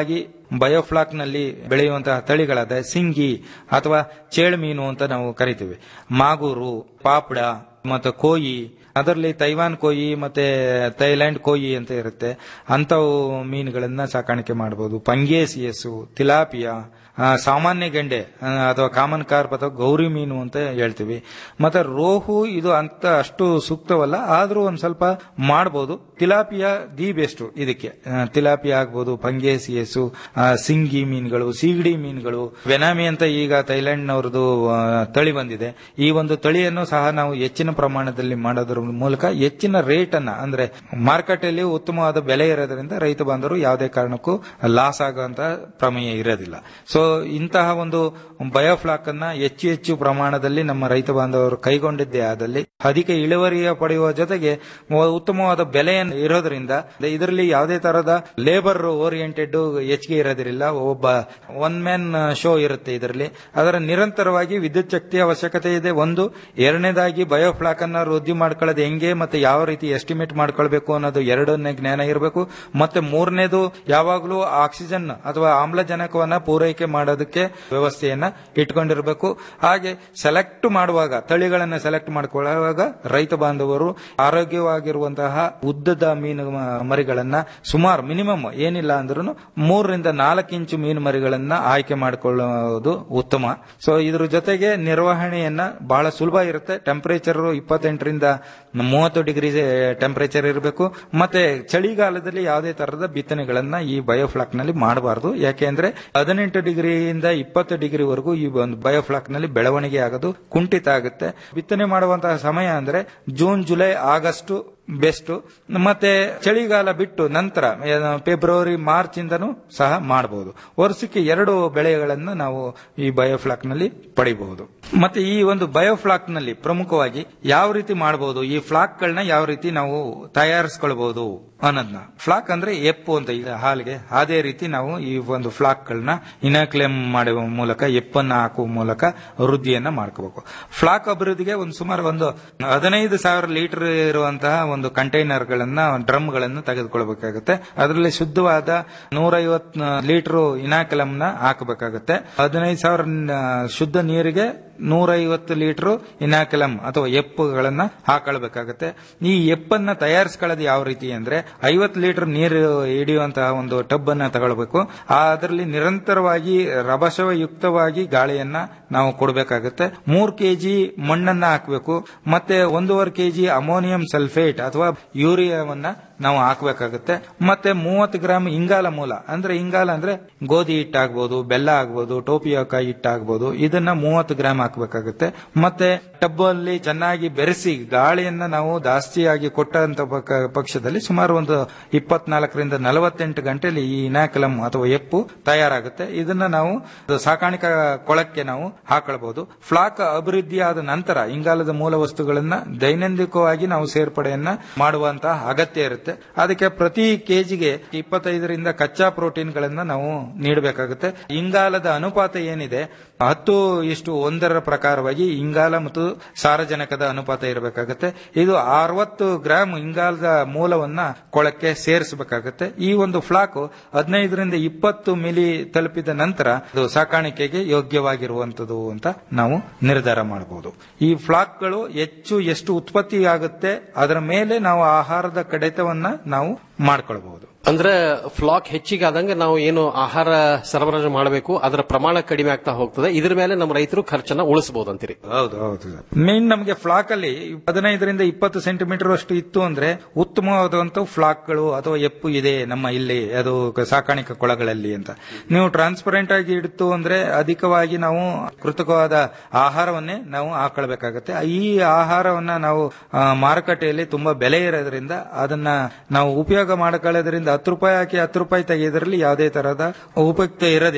ಬಯೋಫ್ಲಾಕ್ ನಲ್ಲಿ ಬೆಳೆಯುವಂತಹ ತಳಿಗಳಾದ ಸಿಂಗಿ ಅಥವಾ ಚೇಳು ಮೀನು ಅಂತ ನಾವು ಕರಿತೀವಿ ಮಾಗೂರು ಪಾಪಡ ಮತ್ತು ಕೋಯಿ ಅದರಲ್ಲಿ ತೈವಾನ್ ಕೋಯಿ ಮತ್ತೆ ಥೈಲ್ಯಾಂಡ್ ಕೋಯಿ ಅಂತ ಇರುತ್ತೆ ಅಂಥವು ಮೀನುಗಳನ್ನ ಸಾಕಾಣಿಕೆ ಮಾಡಬಹುದು ಪಂಗೇಸಿಯಸ್ಸು ತಿಲಾಪಿಯಾ ಆ, ಸಾಮಾನ್ಯ ಗೆಂಡೆ ಆ, ಅಥವಾ ಕಾಮನ್ ಕಾರ್ಪ್ ಅಥವಾ ಗೌರಿ ಮೀನು ಅಂತ ಹೇಳ್ತೀವಿ ಮತ್ತೆ ರೋಹು ಇದು ಅಂತ ಅಷ್ಟು ಸೂಕ್ತವಲ್ಲ ಆದ್ರೂ ಒಂದ್ ಸ್ವಲ್ಪ ಮಾಡಬಹುದು ತಿಲಾಪಿಯಾ ದಿ ಬೆಸ್ಟ್ ಇದಕ್ಕೆ ಆ, ತಿಲಾಪಿಯಾ ಆಗ್ಬೋದು ಪಂಗೇಸಿಯಸ್ಸು ಆ, ಸಿಂಗಿ ಮೀನುಗಳು ಸೀಗಡಿ ಮೀನುಗಳು ವೆನಾಮಿ ಅಂತ ಈಗ ಥೈಲ್ಯಾಂಡ್ನವ್ರದ್ದು ಆ, ತಳಿ ಬಂದಿದೆ ಈ ಒಂದು ತಳಿಯನ್ನು ಸಹ ನಾವು ಹೆಚ್ಚಿನ ಪ್ರಮಾಣದಲ್ಲಿ ಮಾಡೋದ್ರ ಮೂಲಕ ಹೆಚ್ಚಿನ ರೇಟ್ ಅನ್ನ ಅಂದ್ರೆ ಮಾರ್ಕೆಟ್ ಅಲ್ಲಿ ಉತ್ತಮವಾದ ಬೆಲೆ ಇರೋದ್ರಿಂದ ರೈತ ಬಾಂಧವರು ಯಾವುದೇ ಕಾರಣಕ್ಕೂ ಲಾಸ್ ಆಗುವಂತ ಪ್ರಮೇಯ ಇರೋದಿಲ್ಲ ಸೊ ಇಂತಹ ಒಂದು ಬಯೋಫ್ಲಾಕ್ ಅನ್ನ ಹೆಚ್ಚು ಹೆಚ್ಚು ಪ್ರಮಾಣದಲ್ಲಿ ನಮ್ಮ ರೈತ ಬಾಂಧವರು ಕೈಗೊಂಡಿದ್ದೇ ಆದಲ್ಲಿ ಅಧಿಕ ಇಳುವರಿಯ ಪಡೆಯುವ ಜೊತೆಗೆ ಉತ್ತಮವಾದ ಬೆಲೆಯನ್ನು ಇರೋದ್ರಿಂದ ಇದರಲ್ಲಿ ಯಾವುದೇ ತರಹದ ಲೇಬರ್ ಓರಿಯೆಂಟೆಡ್ ಹೆಚ್ಚಿಗೆ ಇರೋದಿಲ್ಲ ಒಬ್ಬ ಒನ್ ಮ್ಯಾನ್ ಶೋ ಇರುತ್ತೆ ಇದರಲ್ಲಿ ಅದರ ನಿರಂತರವಾಗಿ ವಿದ್ಯುತ್ ಶಕ್ತಿ ಅವಶ್ಯಕತೆ ಇದೆ ಒಂದು ಎರಡನೇದಾಗಿ ಬಯೋಫ್ಲಾಕ್ ಅನ್ನ ವೃದ್ಧಿ ಮಾಡ್ಕೊಳ್ಳೋದು ಹೆಂಗೆ ಮತ್ತೆ ಯಾವ ರೀತಿ ಎಸ್ಟಿಮೇಟ್ ಮಾಡ್ಕೊಳ್ಬೇಕು ಅನ್ನೋದು ಎರಡನೇ ಜ್ಞಾನ ಇರಬೇಕು ಮತ್ತೆ ಮೂರನೇದು ಯಾವಾಗಲೂ ಆಕ್ಸಿಜನ್ ಅಥವಾ ಆಮ್ಲಜನಕವನ್ನ ಪೂರೈಕೆ ಮಾಡೋದಕ್ಕೆ ವ್ಯವಸ್ಥೆಯನ್ನ ಇಟ್ಕೊಂಡಿರಬೇಕು ಹಾಗೆ ಸೆಲೆಕ್ಟ್ ಮಾಡುವಾಗ ತಳಿಗಳನ್ನ ಸೆಲೆಕ್ಟ್ ಮಾಡ್ಕೊಳ್ಳುವಾಗ ರೈತ ಬಾಂಧವರು ಆರೋಗ್ಯವಾಗಿರುವಂತಹ ಉದ್ದದ ಮೀನು ಮ- ಮರಿಗಳನ್ನ ಸುಮಾರು ಮಿನಿಮಮ್ ಏನಿಲ್ಲ ಅಂದ್ರೂ ಮೂರರಿಂದ ನಾಲ್ಕು ಇಂಚು ಮೀನು ಮರಿಗಳನ್ನ ಆಯ್ಕೆ ಮಾಡಿಕೊಳ್ಳುವುದು ಉತ್ತಮ ಸೊ ಇದ್ರ ಜೊತೆಗೆ ನಿರ್ವಹಣೆಯನ್ನ ಬಹಳ ಸುಲಭ ಇರುತ್ತೆ ಟೆಂಪರೇಚರ್ ಇಪ್ಪತ್ತೆಂಟರಿಂದ ಮೂವತ್ತು ಡಿಗ್ರಿ ಟೆಂಪರೇಚರ್ ಇರಬೇಕು ಮತ್ತೆ ಚಳಿಗಾಲದಲ್ಲಿ ಯಾವುದೇ ತರಹದ ಬಿತ್ತನೆಗಳನ್ನ ಈ ಬಯೋಫ್ಲಾಕ್ ನಲ್ಲಿ ಮಾಡಬಾರದು ಯಾಕೆಂದ್ರೆ ಹದಿನೆಂಟು ಡಿಗ್ರಿಯಿಂದ ಇಪ್ಪತ್ತು ಡಿಗ್ರಿವರೆಗೂ ಈ ಒಂದು ಬಯೋಫ್ಲಾಕ್ ನಲ್ಲಿ ಬೆಳವಣಿಗೆ ಆಗೋದು ಕುಂಠಿತ ಆಗುತ್ತೆ ಬಿತ್ತನೆ ಮಾಡುವಂತಹ ಸಮಯ ಅಂದ್ರೆ ಜೂನ್ ಜುಲೈ ಆಗಸ್ಟ್ ಬೆಸ್ಟ್ ಮತ್ತೆ ಚಳಿಗಾಲ ಬಿಟ್ಟು ನಂತರ ಏನು ಫೆಬ್ರವರಿ ಮಾರ್ಚ್ ಇಂದನೂ ಸಹ ಮಾಡಬಹುದು ವರ್ಷಕ್ಕೆ ಎರಡು ಬೆಳೆಗಳನ್ನ ನಾವು ಈ ಬಯೋಫ್ಲಾಕ್ ನಲ್ಲಿ ಪಡಿಬಹುದು ಮತ್ತೆ ಈ ಒಂದು ಬಯೋಫ್ಲಾಕ್ ನಲ್ಲಿ ಪ್ರಮುಖವಾಗಿ ಯಾವ ರೀತಿ ಮಾಡಬಹುದು ಈ ಫ್ಲಾಕ್ ಗಳನ್ನ ಯಾವ ರೀತಿ ನಾವು ತಯಾರಿಸ್ಕೊಳ್ಬಹುದು ಅನ್ನೋದನ್ನ ಫ್ಲಾಕ್ ಅಂದ್ರೆ ಎಪ್ಪು ಅಂತ ಇದೆ ಹಾಲಿಗೆ ಅದೇ ರೀತಿ ನಾವು ಈ ಒಂದು ಫ್ಲಾಕ್ ಗಳನ್ನ ಇನಾಕ್ಲೇಮ್ ಮಾಡುವ ಮೂಲಕ ಎಪ್ಪನ್ನ ಹಾಕುವ ಮೂಲಕ ವೃದ್ಧಿಯನ್ನ ಮಾಡ್ಕೋಬೇಕು ಫ್ಲಾಕ್ ಅಭಿವೃದ್ಧಿಗೆ ಒಂದು ಸುಮಾರು ಒಂದು ಹದಿನೈದು ಸಾವಿರ ಲೀಟರ್ ಇರುವಂತಹ ಒಂದು ಕಂಟೈನರ್ ಗಳನ್ನ ಡ್ರಮ್ ಗಳನ್ನ ತೆಗೆದುಕೊಳ್ಬೇಕಾಗುತ್ತೆ ಅದರಲ್ಲಿ ಶುದ್ಧವಾದ ನೂರೈವತ್ತು ಲೀಟರ್ ಇನಾಕಲಂ ನ ಹಾಕಬೇಕಾಗುತ್ತೆ ಹದಿನೈದು ಸಾವಿರ ನ- ಶುದ್ಧ ನೀರಿಗೆ ನೂರೈವತ್ತು ಲೀಟರ್ ಇನಾಕಲಂ ಅಥವಾ ಎಪ್ಪುಗಳನ್ನ ಹಾಕೊಳ್ಬೇಕಾಗುತ್ತೆ ಈ ಎಪ್ಪನ್ನ ತಯಾರಿಸ್ಕೊಳ್ಳೋದು ಯಾವ ರೀತಿ ಅಂದ್ರೆ ಐವತ್ತು ಲೀಟರ್ ನೀರು ಹಿಡಿಯುವಂತಹ ಒಂದು ಟಬ್ ಅನ್ನ ತಗೊಳ್ಬೇಕು ಅದರಲ್ಲಿ ನಿರಂತರವಾಗಿ ರಭಸಯುಕ್ತವಾಗಿ ಗಾಳಿಯನ್ನ ನಾವು ಕೊಡಬೇಕಾಗುತ್ತೆ ಮೂರ್ ಕೆಜಿ ಮಣ್ಣನ್ನ ಹಾಕಬೇಕು ಮತ್ತೆ ಒಂದೂವರೆ ಕೆಜಿ ಅಮೋನಿಯಂ ಸಲ್ಫೇಟ್ ಅಥವಾ ಯೂರಿಯಾವನ್ನ ನಾವು ಹಾಕಬೇಕಾಗುತ್ತೆ ಮತ್ತೆ ಮೂವತ್ತು ಗ್ರಾಮ್ ಇಂಗಾಲ ಮೂಲ ಅಂದ್ರೆ ಇಂಗಾಲ ಅಂದ್ರೆ ಗೋಧಿ ಹಿಟ್ಟಾಗ್ಬೋದು ಬೆಲ್ಲ ಆಗ್ಬೋದು ಟೋಪಿಯೋಕಾಯಿ ಹಿಟ್ಟಾಗ್ಬೋದು ಇದನ್ನ ಮೂವತ್ತು ಗ್ರಾಮ್ ಹಾಕಬೇಕಾಗುತ್ತೆ ಮತ್ತೆ ಟಬ್ ಅಲ್ಲಿ ಚೆನ್ನಾಗಿ ಬೆರೆಸಿ ಗಾಳಿಯನ್ನ ನಾವು ಜಾಸ್ತಿಯಾಗಿ ಕೊಟ್ಟಂತ ಪಕ್ಕ- ಪಕ್ಷದಲ್ಲಿ ಸುಮಾರು ಒಂದು ಇಪ್ಪತ್ನಾಲ್ಕರಿಂದ ನಲವತ್ತೆಂಟು ಗಂಟೆಯಲ್ಲಿ ಈ ಇನಾಕಲಂ ಅಥವಾ ಎಪ್ಪು ತಯಾರಾಗುತ್ತೆ ಇದನ್ನ ನಾವು ಸಾಕಾಣಿಕಾ ಕೊಳಕ್ಕೆ ನಾವು ಹಾಕೊಳ್ಬಹುದು ಫ್ಲಾಕ್ ಅಭಿವೃದ್ಧಿಯಾದ ನಂತರ ಇಂಗಾಲದ ಮೂಲ ವಸ್ತುಗಳನ್ನ ದೈನಂದಿಕವಾಗಿ ನಾವು ಸೇರ್ಪಡೆಯನ್ನ ಮಾಡುವಂತಹ ಅಗತ್ಯ ಇರುತ್ತೆ ಅದಕ್ಕೆ ಪ್ರತಿ ಕೆಜಿಗೆ ಇಪ್ಪತ್ತೈದರಿಂದ ಕಚ್ಚಾ ಪ್ರೋಟೀನ್ ಗಳನ್ನ ನಾವು ನೀಡಬೇಕಾಗುತ್ತೆ ಇಂಗಾಲದ ಅನುಪಾತ ಏನಿದೆ ಹತ್ತು ಇಷ್ಟು ಒಂದರ ಪ್ರಕಾರವಾಗಿ ಇಂಗಾಲ ಮತ್ತು ಸಾರಜನಕದ ಅನುಪಾತ ಇರಬೇಕಾಗುತ್ತೆ ಇದು ಅರವತ್ತು ಗ್ರಾಮ್ ಇಂಗಾಲದ ಮೂಲವನ್ನ ಕೊಳಕ್ಕೆ ಸೇರಿಸಬೇಕಾಗುತ್ತೆ ಈ ಒಂದು ಫ್ಲಾಕ್ ಹದಿನೈದರಿಂದ ಇಪ್ಪತ್ತು ಮಿಲಿ ತಲುಪಿದ ನಂತರ ಅದು ಸಾಕಾಣಿಕೆಗೆ ಯೋಗ್ಯವಾಗಿರುವಂತದ್ದು ಅಂತ ನಾವು ನಿರ್ಧಾರ ಮಾಡಬಹುದು ಈ ಫ್ಲಾಕ್ಗಳು ಹೆಚ್ಚು ಎಷ್ಟು ಉತ್ಪತ್ತಿ ಆಗುತ್ತೆ ಅದರ ಮೇಲೆ ನಾವು ಆಹಾರದ ಕಡಿತವನ್ನ ನಾವು ಮಾಡ್ಕೊಳ್ಬಹುದು ಅಂದ್ರೆ ಫ್ಲಾಕ್ ಹೆಚ್ಚಿಗೆ ಆದಂಗೆ ನಾವು ಏನು ಆಹಾರ ಸರಬರಾಜು ಮಾಡಬೇಕು ಅದರ ಪ್ರಮಾಣ ಕಡಿಮೆ ಆಗ್ತಾ ಹೋಗ್ತದೆ ಇದ್ರ ಮೇಲೆ ನಮ್ಮ ರೈತರು ಖರ್ಚನ್ನ ಉಳಿಸಬಹುದು ಅಂತೀರಿ ಹೌದು ಹೌದು ಮೇನ್ ನಮಗೆ ಫ್ಲಾಕ್ ಅಲ್ಲಿ ಹದಿನೈದರಿಂದ ಇಪ್ಪತ್ತು ಸೆಂಟಿಮೀಟರ್ ಅಷ್ಟು ಇತ್ತು ಅಂದ್ರೆ ಉತ್ತಮವಾದಂತ ಫ್ಲಾಕ್ಗಳು ಅಥವಾ ಎಪ್ಪು ಇದೆ ನಮ್ಮ ಇಲ್ಲಿ ಅದು ಕ- ಸಾಕಾಣಿಕಾ ಕೊಳಗಳಲ್ಲಿ ಅಂತ ನೀವು ಟ್ರಾನ್ಸ್ಪರೆಂಟ್ ಆಗಿ ಇಡ್ತು ಅಂದ್ರೆ ಅಧಿಕವಾಗಿ ನಾವು ಕೃತಕವಾದ ಆಹಾರವನ್ನೇ ನಾವು ಹಾಕೊಳ್ಬೇಕಾಗತ್ತೆ ಈ ಆಹಾರವನ್ನ ನಾವು ಆ, ಮಾರುಕಟ್ಟೆಯಲ್ಲಿ ತುಂಬಾ ಬೆಲೆ ಇರೋದ್ರಿಂದ ಅದನ್ನ ನಾವು ಉಪಯೋಗ ಮಾಡ್ಕೊಳ್ಳೋದ್ರಿಂದ ಹತ್ತು ರೂಪಾಯಿ ಹಾಕಿ ಹತ್ತು ರೂಪಾಯಿ ತೆಗೆಯೋದ್ರಲ್ಲಿ ಯಾವುದೇ ತರಹದ ಉಪಯುಕ್ತ ಇರೋದಿಲ್ಲ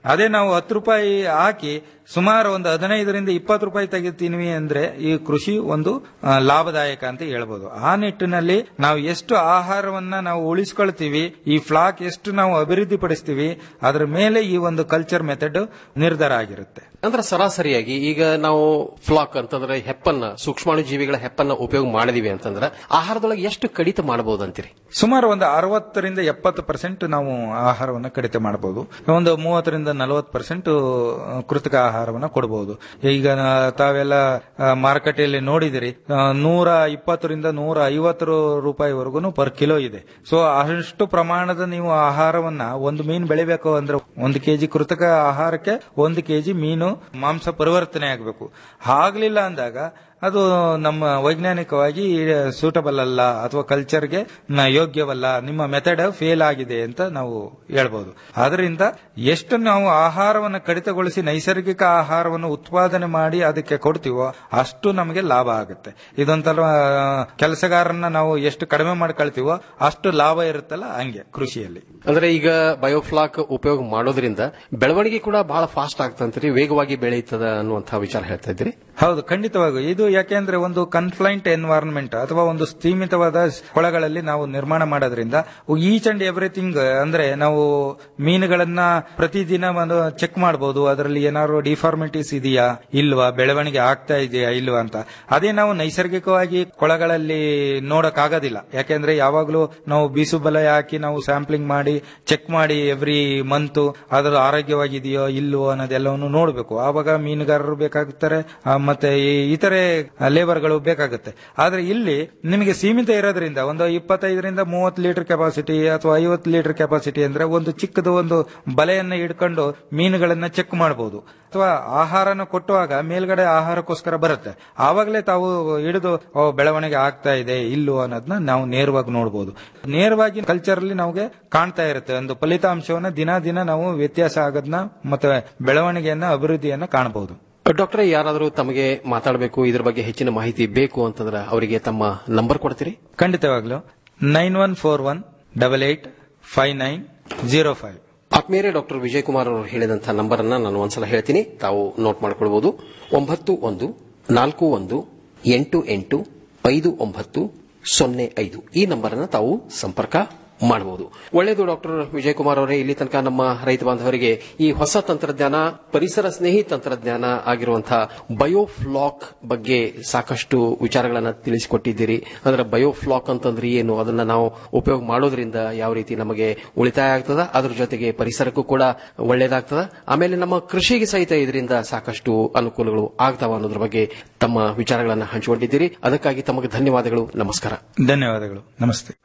ಅದೇ ನಾವು ಹತ್ತು ರೂಪಾಯಿ ಹಾಕಿ ಸುಮಾರು ಒಂದು ಹದಿನೈದರಿಂದ ಇಪ್ಪತ್ತು ರೂಪಾಯಿ ತೆಗಿತೀವಿ ಅಂದ್ರೆ ಈ ಕೃಷಿ ಒಂದು ಆ, ಲಾಭದಾಯಕ ಅಂತ ಹೇಳ್ಬೋದು ಆ ನಿಟ್ಟಿನಲ್ಲಿ ನಾವು ಎಷ್ಟು ಆಹಾರವನ್ನ ನಾವು ಉಳಿಸ್ಕೊಳ್ತೀವಿ ಈ ಫ್ಲಾಕ್ ಎಷ್ಟು ನಾವು ಅಭಿವೃದ್ಧಿ ಪಡಿಸ್ತೀವಿ ಅದ್ರ ಮೇಲೆ ಈ ಒಂದು ಕಲ್ಚರ್ ಮೆಥಡ್ ನಿರ್ಧಾರ ಆಗಿರುತ್ತೆ ಅಂದ್ರೆ ಸರಾಸರಿಯಾಗಿ ಈಗ ನಾವು ಫ್ಲಾಕ್ ಅಂತಂದ್ರೆ ಹೆಪ್ಪನ್ನ ಸೂಕ್ಷ್ಮಾಣು ಜೀವಿಗಳ ಹೆಪ್ಪನ್ನ ಉಪಯೋಗ ಮಾಡಿದೀವಿ ಅಂತಂದ್ರೆ ಆಹಾರದೊಳಗೆ ಎಷ್ಟು ಕಡಿತ ಮಾಡಬಹುದು ಅಂತೀರಿ ಸುಮಾರು ಒಂದು ಅರವತ್ತರಿಂದ ಎಪ್ಪತ್ತು ಪರ್ಸೆಂಟ್ ನಾವು ಆಹಾರವನ್ನು ಕಡಿತ ಮಾಡಬಹುದು ಒಂದು ಮೂವತ್ತರಿಂದ ನಲವತ್ತು ಪರ್ಸೆಂಟ್ ಕೃತಕ ಆಹಾರವನ್ನು ಕೊಡಬಹುದು ಈಗ ನಾ- ತಾವೆಲ್ಲ ಆ, ಮಾರುಕಟ್ಟೆಯಲ್ಲಿ ನೋಡಿದಿರಿ ಆ, ನೂರ ಇಪ್ಪತ್ತರಿಂದ ನೂರ ಐವತ್ತು ರೂಪಾಯಿವರೆಗೂ ಪರ್ ಕಿಲೋ ಇದೆ ಸೊ ಅಷ್ಟು ಪ್ರಮಾಣದ ನೀವು ಆಹಾರವನ್ನ ಒಂದು ಮೀನು ಬೆಳಿಬೇಕು ಅಂದ್ರೆ ಒಂದು ಕೆಜಿ ಕೃತಕ ಆಹಾರಕ್ಕೆ ಒಂದು ಕೆಜಿ ಮೀನು ಮಾಂಸ ಪರಿವರ್ತನೆ ಆಗಬೇಕು ಆಗ್ಲಿಲ್ಲ ಅಂದಾಗ ಅದು ನಮ್ಮ ವೈಜ್ಞಾನಿಕವಾಗಿ ಸೂಟಬಲ್ ಅಲ್ಲ ಅಥವಾ ಕಲ್ಚರ್ಗೆ ನ- ಯೋಗ್ಯವಲ್ಲ ನಿಮ್ಮ ಮೆಥಡ್ ಫೇಲ್ ಆಗಿದೆ ಅಂತ ನಾವು ಹೇಳ್ಬೋದು ಆದ್ರಿಂದ ಎಷ್ಟು ನಾವು ಆಹಾರವನ್ನು ಕಡಿತಗೊಳಿಸಿ ನೈಸರ್ಗಿಕ ಆಹಾರವನ್ನು ಉತ್ಪಾದನೆ ಮಾಡಿ ಅದಕ್ಕೆ ಕೊಡ್ತೀವೋ ಅಷ್ಟು ನಮಗೆ ಲಾಭ ಆಗುತ್ತೆ ಇದೊಂಥರ ಆ, ಕೆಲಸಗಾರನ್ನ ನಾವು ಎಷ್ಟು ಕಡಿಮೆ ಮಾಡ್ಕೊಳ್ತೀವೋ ಅಷ್ಟು ಲಾಭ ಇರುತ್ತಲ್ಲ ಹಂಗೆ ಕೃಷಿಯಲ್ಲಿ ಅಂದ್ರೆ ಈಗ ಬಯೋಫ್ಲಾಕ್ ಉಪಯೋಗ ಮಾಡೋದ್ರಿಂದ ಬೆಳವಣಿಗೆ ಕೂಡ ಬಹಳ ಫಾಸ್ಟ್ ಆಗ್ತಂತ್ರಿ ವೇಗವಾಗಿ ಬೆಳೆಯುತ್ತದ ಅನ್ನುವಂತಹ ವಿಚಾರ ಹೇಳ್ತಾ ಇದ್ರಿ ಹೌದು ಖಂಡಿತವಾಗೂ ಇದು ಯಾಕೆಂದ್ರೆ ಒಂದು ಕನ್ಫ್ಲೈಂಟ್ ಎನ್ವೈರನ್ಮೆಂಟ್ ಅಥವಾ ಒಂದು ಸ್ಥೀಮಿತವಾದ ಕೊಳಗಳಲ್ಲಿ ನಾವು ನಿರ್ಮಾಣ ಮಾಡೋದ್ರಿಂದ ಈಚ್ ಅಂಡ್ ಎವ್ರಿಥಿಂಗ್ ಅಂದ್ರೆ ನಾವು ಮೀನುಗಳನ್ನ ಪ್ರತಿದಿನ ಒಂದು ಚೆಕ್ ಮಾಡಬಹುದು ಅದರಲ್ಲಿ ಏನಾದ್ರು ಡಿಫಾರ್ಮಿಟೀಸ್ ಇದೆಯಾ ಇಲ್ವಾ ಬೆಳವಣಿಗೆ ಆಗ್ತಾ ಇದೆಯಾ ಇಲ್ವಾ ಅಂತ ಅದೇ ನಾವು ನೈಸರ್ಗಿಕವಾಗಿ ಕೊಳಗಳಲ್ಲಿ ನೋಡಕ್ಕಾಗೋದಿಲ್ಲ ಯಾಕೆಂದ್ರೆ ಯಾವಾಗಲೂ ನಾವು ಬೀಸು ಬಲೆ ಹಾಕಿ ನಾವು ಸ್ಯಾಂಪ್ಲಿಂಗ್ ಮಾಡಿ ಚೆಕ್ ಮಾಡಿ ಎವ್ರಿ ಮಂತ್ ಅದರ ಆರೋಗ್ಯವಾಗಿದೆಯೋ ಇಲ್ವೋ ಅನ್ನೋದೆಲ್ಲವನ್ನು ನೋಡಬೇಕು ಆವಾಗ ಮೀನುಗಾರರು ಬೇಕಾಗುತ್ತಾರೆ ಆ, ಮತ್ತೆ ಈ ಇತರೆ ಲೇಬರ್ಗಳು ಬೇಕಾಗುತ್ತೆ ಆದ್ರೆ ಇಲ್ಲಿ ನಿಮಗೆ ಸೀಮಿತ ಇರೋದ್ರಿಂದ ಒಂದು ಇಪ್ಪತ್ತೈದರಿಂದ ಮೂವತ್ತು ಲೀಟರ್ ಕೆಪಾಸಿಟಿ ಅಥವಾ ಐವತ್ತು ಲೀಟರ್ ಕೆಪಾಸಿಟಿ ಅಂದ್ರೆ ಒಂದು ಚಿಕ್ಕದು ಒಂದು ಬಲೆಯನ್ನ ಹಿಡ್ಕೊಂಡು ಮೀನುಗಳನ್ನ ಚೆಕ್ ಮಾಡಬಹುದು ಅಥವಾ ಆಹಾರನ ಕೊಟ್ಟುವಾಗ ಮೇಲ್ಗಡೆ ಆಹಾರಕ್ಕೋಸ್ಕರ ಬರುತ್ತೆ ಆವಾಗಲೇ ತಾವು ಹಿಡಿದು ಓ, ಬೆಳವಣಿಗೆ ಆಗ್ತಾ ಇದೆ ಇಲ್ಲೋ ಅನ್ನೋದನ್ನ ನಾವು ನೇರವಾಗಿ ನೋಡಬಹುದು ನೇರವಾಗಿ ಕಲ್ಚರ್ ಅಲ್ಲಿ ನಮಗೆ ಕಾಣ್ತಾ ಇರುತ್ತೆ ಒಂದು ಫಲಿತಾಂಶವನ್ನ ದಿನ ದಿನ ನಾವು ವ್ಯತ್ಯಾಸ ಆಗೋದನ್ನ ಮತ್ತೆ ಬೆಳವಣಿಗೆಯನ್ನ ಅಭಿವೃದ್ಧಿಯನ್ನ ಕಾಣಬಹುದು ಡಾಕ್ಟರ್ ಯಾರಾದರೂ ತಮಗೆ ಮಾತಾಡಬೇಕು ಇದ್ರ ಬಗ್ಗೆ ಹೆಚ್ಚಿನ ಮಾಹಿತಿ ಬೇಕು ಅಂತಂದ್ರೆ ಅವರಿಗೆ ತಮ್ಮ ನಂಬರ್ ಕೊಡ್ತೀರಿ ಖಂಡಿತವಾಗ್ಲು nine one four one double eight five nine zero five ಆತ್ಮೀಯರೇ ಡಾಕ್ಟರ್ ವಿಜಯ್ ಕುಮಾರ್ ಅವರು ಹೇಳಿದಂತಹ ನಂಬರ್ ಅನ್ನ ನಾನು ಒಂದ್ಸಲ ಹೇಳ್ತೀನಿ ತಾವು ನೋಟ್ ಮಾಡ್ಕೊಳ್ಬಹುದು ಒಂಬತ್ತು ಒಂದು ನಾಲ್ಕು ಒಂದು ಎಂಟು ಎಂಟು ಐದು ಒಂಬತ್ತು ಸೊನ್ನೆ ಐದು ಈ ನಂಬರ್ ಅನ್ನ ತಾವು ಸಂಪರ್ಕ ಮಾಡಬಹುದು ಒಳ್ಳೆಯದು ಡಾಕ್ಟರ್ ವಿಜಯ್ ಕುಮಾರ್ ಅವರೇ ಇಲ್ಲಿ ತನಕ ನಮ್ಮ ರೈತ ಬಾಂಧವರಿಗೆ ಈ ಹೊಸ ತಂತ್ರಜ್ಞಾನ ಪರಿಸರ ಸ್ನೇಹಿ ತಂತ್ರಜ್ಞಾನ ಆಗಿರುವಂತಹ ಬಯೋಫ್ಲಾಕ್ ಬಗ್ಗೆ ಸಾಕಷ್ಟು ವಿಚಾರಗಳನ್ನ ತಿಳಿಸಿಕೊಟ್ಟಿದ್ದೀರಿ ಅಂದ್ರೆ ಬಯೋಫ್ಲಾಕ್ ಅಂತಂದ್ರೆ ಏನು ಅದನ್ನ ನಾವು ಉಪಯೋಗ ಮಾಡೋದ್ರಿಂದ ಯಾವ ರೀತಿ ನಮಗೆ ಉಳಿತಾಯ ಆಗ್ತದ ಅದ್ರ ಜೊತೆಗೆ ಪರಿಸರಕ್ಕೂ ಕೂಡ ಒಳ್ಳೇದಾಗ್ತದ ಆಮೇಲೆ ನಮ್ಮ ಕೃಷಿಗೆ ಸಹಿತ ಇದರಿಂದ ಸಾಕಷ್ಟು ಅನುಕೂಲಗಳು ಆಗ್ತಾವ ಅನ್ನೋದ್ರ ಬಗ್ಗೆ ತಮ್ಮ ವಿಚಾರಗಳನ್ನ ಹಂಚಿಕೊಂಡಿದ್ದೀರಿ ಅದಕ್ಕಾಗಿ ತಮಗೆ ಧನ್ಯವಾದಗಳು ನಮಸ್ಕಾರ ಧನ್ಯವಾದಗಳು ನಮಸ್ತೆ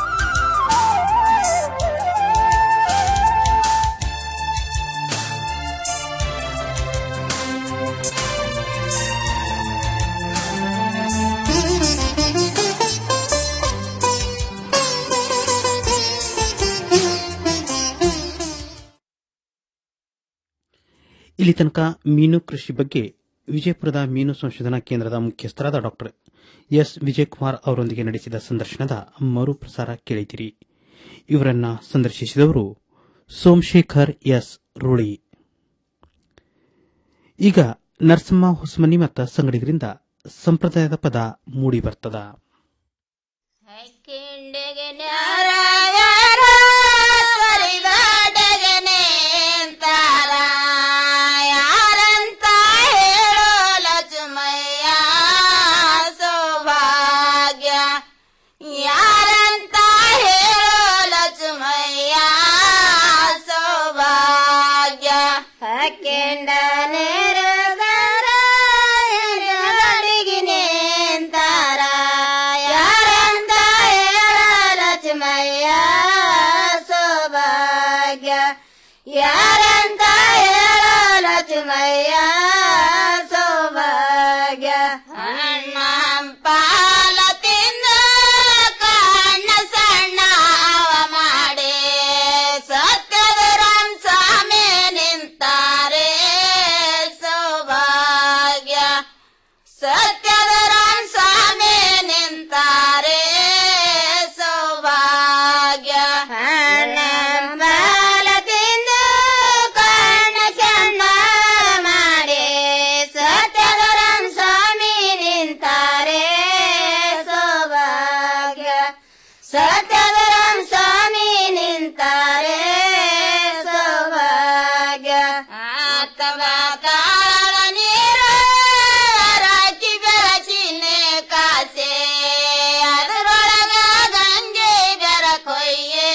ಇಲ್ಲಿ ತನಕ ಮೀನು ಕೃಷಿ ಬಗ್ಗೆ ವಿಜಯಪುರದ ಮೀನು ಸಂಶೋಧನಾ ಕೇಂದ್ರದ ಮುಖ್ಯಸ್ಥರಾದ ಡಾಕ್ಟರ್ ಎಸ್ ವಿಜಯಕುಮಾರ್ ಅವರೊಂದಿಗೆ ನಡೆಸಿದ ಸಂದರ್ಶನದ ಮರುಪ್ರಸಾರ ಕೇಳಿದಿರಿ ಇವರನ್ನ ಸಂದರ್ಶಿಸಿದವರು ಸೋಮಶೇಖರ್ ಎಸ್ ರೂಳಿ ಈಗ ನರಸಮ್ಮ ಹೊಸಮನಿ ಮತ್ತು ಸಂಗಡಿಗರಿಂದ ಸಂಪ್ರದಾಯದ ಪದ ಮೂಡಿ ಬರ್ತದ ಯಾರಂತ ಹೇಳೋ ಲಕ್ಷ್ಮಯ್ಯ ಸೌಭಾಗ್ಯ ಯಾರಂತ ಹೇಳೋ ಲಕ್ಷ್ಮಯ್ಯ ಸೌಭಾಗ್ಯ ಹಕ್ಕೆಂಡ ನೆರಗರ ನಿಂತಾರ ಯಾರಂತ ಹೇಳ ಲಕ್ಷ್ಮಯ್ಯ ಸೌಭಾಗ್ಯ ಯಾರಂತ ಹೇಳ ಲಕ್ಷ್ಮಯ್ಯ ಸೌಭಾಗ್ಯ ಅಣ್ಣ ಪಾಲ ತಿಂದು ಕಣ್ಣ ಸಣ್ಣ ಅವ ಮಾಡಿ ಸತ್ಯದ ರಾಮ್ ಸ್ವಾಮಿ ನಿಂತಾರೆ ಸೌಭಾಗ್ಯ ಸತ್ಯದ ರಾಮ್ ಸ್ವಾಮಿ ನಿಂತಾರೆ ಸೌಭಾಗ್ಯ ಹಣ ಬಾಲ ತಿಂದು ಕಣ್ಣ ಸತ್ಯಧರಂ ಸ್ವಾಮಿ ನಿಂತಾರೆ ಸೌಭಾಗ್ಯ ಆತವ ತಾಳದ ನೀರು ರಾಕಿ ಬೆಳಚಿನೆ ಕಾಸೆ ಅದರೊಳಗ ಗಂಗೆ ಬೆರಕೊಯ್ಯೆ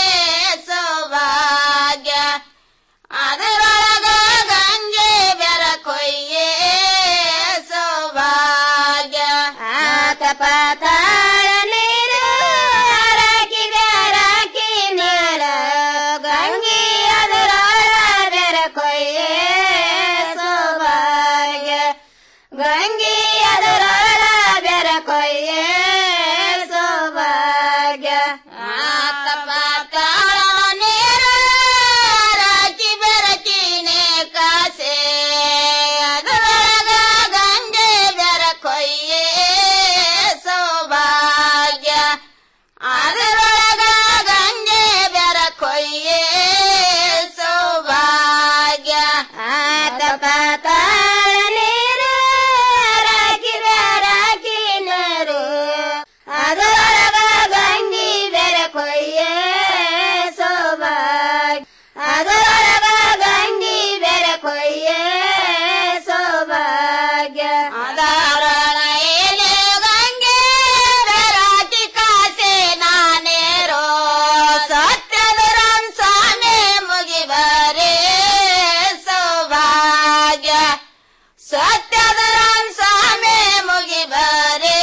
ಸೌಭಾಗ್ಯ ಅದರೊಳಗ ಗಂಗೆ ಬೆರಕೊಯ್ಯೆ ಸೌಭಾಗ್ಯ ಆತ ಪಾತಾಳ ನೀರು ಹರಕಿ ಬೆರಕಿ ನೀರ ಗಂಗೆ ಅದರೊಳ ಬೆರಕೊಯ್ಯೆ ಸೌಭಾಗ್ಯ ಗಂಗೆ ಅದರೊಳ ಬೆರಕೊಯ್ಯೆ ಸೌಭಾಗ್ಯ ಆತ ಪಾತಾಳ ನೀರು ಹರಕಿ ಬೆರಕಿನೆ ಕಾಸೆ ಅದರೊಳಗ ಗಂಗೆ ಬೆರಕೊಯ್ಯೆ ಸೌಭಾಗ್ಯ ಅದರೊಳಗ ಗಂಗೆ ಬೆರಕೊಯ್ಯೆ ಸೌಭಾಗ್ಯ ಆತ ಪಾತಾಳ ನೀರು ರಾಕಿ ಬೆರಕಿ ನೀರು ಅದರೊಳಗ ಗಂಗಿ ಬೆರಕೊಯ್ಯೆ ಸೌಭಾಗ್ಯ ಅದರೊಳಗ ಗಂಗಿ ಬೆರಕೊಯ್ಯೆ ಸೌಭಾಗ್ಯ ಅದರೊಳ ಎಲೆ ಗಂಗೆ ಬೆರಕಿ ಕಾಸೆ ನಾನೇರೋ ಸತ್ಯದರಂ ಸ್ವಾಮಿ ಮುಗಿಬರೆ ಸೌಭಾಗ್ಯ ಸತ್ಯದರಂ ಸ್ವಾಮಿ ಮುಗಿಬರೆ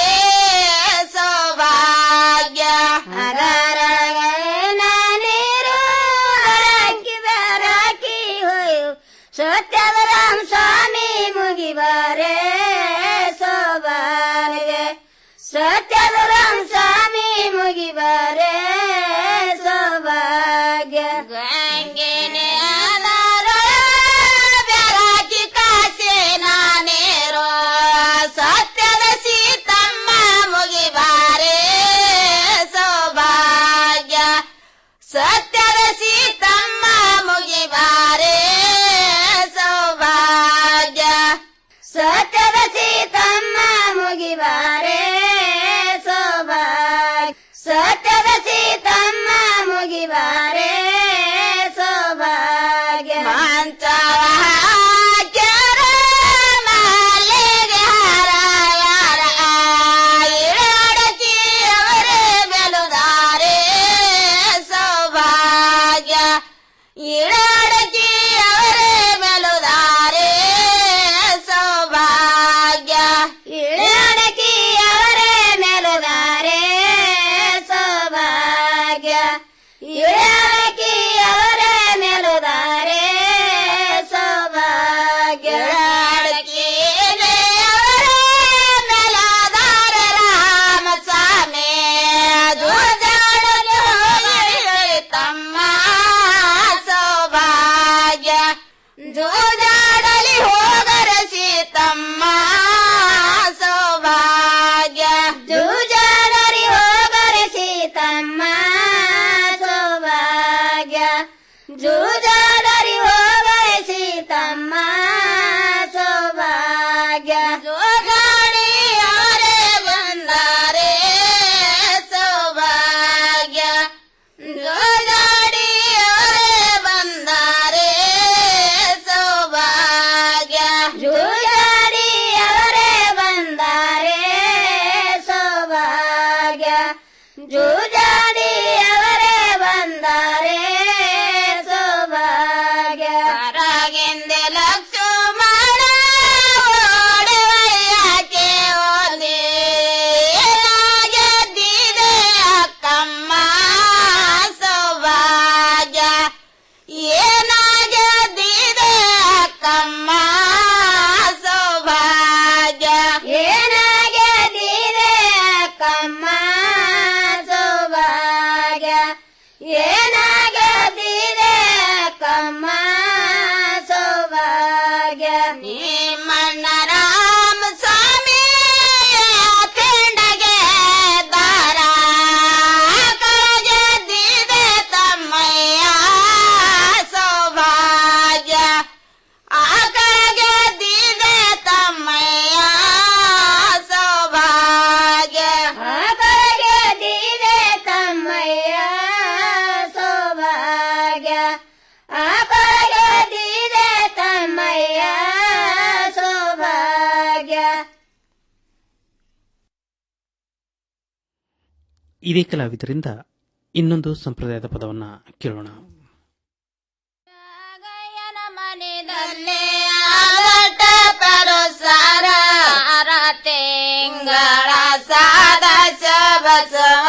ಸೌಭಾಗ್ಯ ಅದರೊಳಗೆ ನಾನೇರು ಹರಕಿ ಬೆರಕಿ ಹೋಯು ಸತ್ಯದರಂ ಸ್ವಾಮಿ ಮುಗಿಬರೆ ಸೌಭಾಗ್ಯ ಸತ್ಯದರಂ ಸ್ವಾಮಿ ಮುಗಿಬರೆ ಸೌಭಾಗ್ಯ ಗಂಗೆನೆ ಬೆರಕಿ ಕಾಸೆ ನಾನೇರೋ ಸತ್ಯದ ಸೀತಮ್ಮ ಮುಗಿಬಾರೆ ಸೌಭಾಗ್ಯ ಸತ್ಯದ ಸೀತಮ್ಮ ಮುಗಿಬಾರೆ ಸೌಭಾಗ್ಯ ಸತ್ಯದ ಸೀತಮ್ಮ ಮುಗಿಬಾರೆ ಸೌಭಾಗ್ಯ ಸತ್ಯದ ಸೀತಮ್ಮ ಮುಗಿಬಾರೆ ಸೌಭಾಗ್ಯ ಮಂಚವ ಹಾಕ್ಯಾರ ಮಾಲೆಗೆ ಹಾರ ಯಾರ ಇಳಾಡಕಿ ಅವರೇ ಬೆಲುದಾರೆ ಸೌಭಾಗ್ಯ ಇಳಾಡಕಿ ಅವರೇ ಬೆಲುದಾರೆ ಸೌಭಾಗ್ಯ ಇಳಾಡಕಿ ಅವರೇ ಮೆಲುದಾರೆ ಸೌಭಾಗ್ಯ ಇಳಾಡಕಿ ಅವರೇ ಮೆಲುದಾರೆ ಸೌಭಾಗ್ಯ ಇಳಾಡಕಿ ಅವರೇ ಮೆಲುದಾರೆ ರಾಮಸ್ವಾಮಿ ಜೋಜಾಡಲು ತಮ್ಮ ಸೌಭಾಗ್ಯ ಜೋಜಾಡಲಿ ಹೋಗರ ಸೀತಮ್ಮ ಸೌಭಾಗ್ಯ ಜೂಜಾಡಲಿ ಹೋಗರ ಸೀತಮ್ಮ ಸೌಭಾಗ್ಯ ಜೂಜಾಡಲಿ ಹೋಗರ ಸೀತಮ್ಮ ಸೌಭಾಗ್ಯ ಜೋಗಾಡಿ ಅವರೇ ಬಂದಾರೆ ಸೌಭಾಗ್ಯ ಜೋಗಾಡಿ ಅವರೇ ಬಂದಾರೆ ಸೌಭಾಗ್ಯ ಜೋಗಾಡಿ ಅವರೇ ಬಂದಾರೆ ಸೌಭಾಗ್ಯ ಜೂಜಾಡಿ ಅವರೇ ಬಂದಾರೆ ಸೌಭಾಗ್ಯ ರಾಗೆಂದೆ ಲಕ್ಷ್ಮಣ ಓಡುವಯ್ಯಾಕೆ ಓದಿ ಗೆದ್ದಿದೆ ಅಕ್ಕಮ್ಮ ಸೌಭಾಗ್ಯ ಏನಾಗದಿದೆ ಅಕ್ಕಮ್ಮ ಸೌಭಾಗ್ಯ ಏನಾಗದಿದೆ ಅಕ್ಕಮ್ಮ ಸೌಭಾಗ್ಯ ಇದೇ ಕಲಾವಿದರಿಂದ ಇನ್ನೊಂದು ಸಂಪ್ರದಾಯದ ಪದವನ್ನ ಕೇಳೋಣ ಆಲಟ ಪರಸಾರ ತಿಂಗಳ ಸಾದ ಬಸವ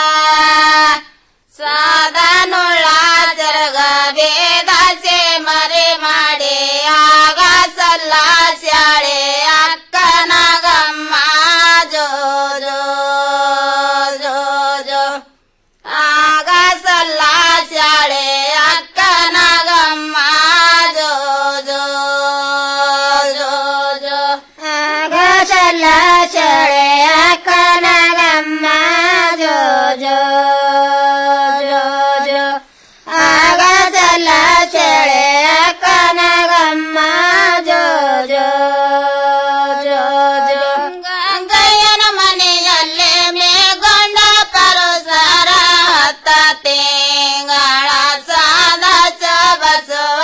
ಸಾದನುಳ್ಳ ಜರಗ ವೇದಾಸೆ ಮರೆ ಮಾಡಿ ಆಗ ಸಲ್ಲ ಶಾಳೆ ಅಕ್ಕನಗಮ್ಮ ಜೋ ಜೋ ಜೋ ಜೋ ಆಗ ಸಲ್ಲ ಶಾಳೆ ಅಕ್ಕನಗಮ್ಮ ಜೋ ಜೋ ಜೋ ಜೋ ಆಗ ಸಲ್ಲ ಶಾಳೆ ಅಕ್ಕನಗಮ್ಮ ಜೋ ಜೋ ಜೋ ಜೋ ಆಗ ಸಲ್ಲ ಶಾಳೆ ಅಕ್ಕನಗಮ್ಮ ಜೋ ಜೋ ಜೋ ಜೋ ಗಂಗಯ್ಯನ ಮನೆಯಲ್ಲೇ ಮೇಗೊಂಡ ಪರುಸರ ಹತ್ತ ತಿಂಗಳ ಸಾದ ಬಸವ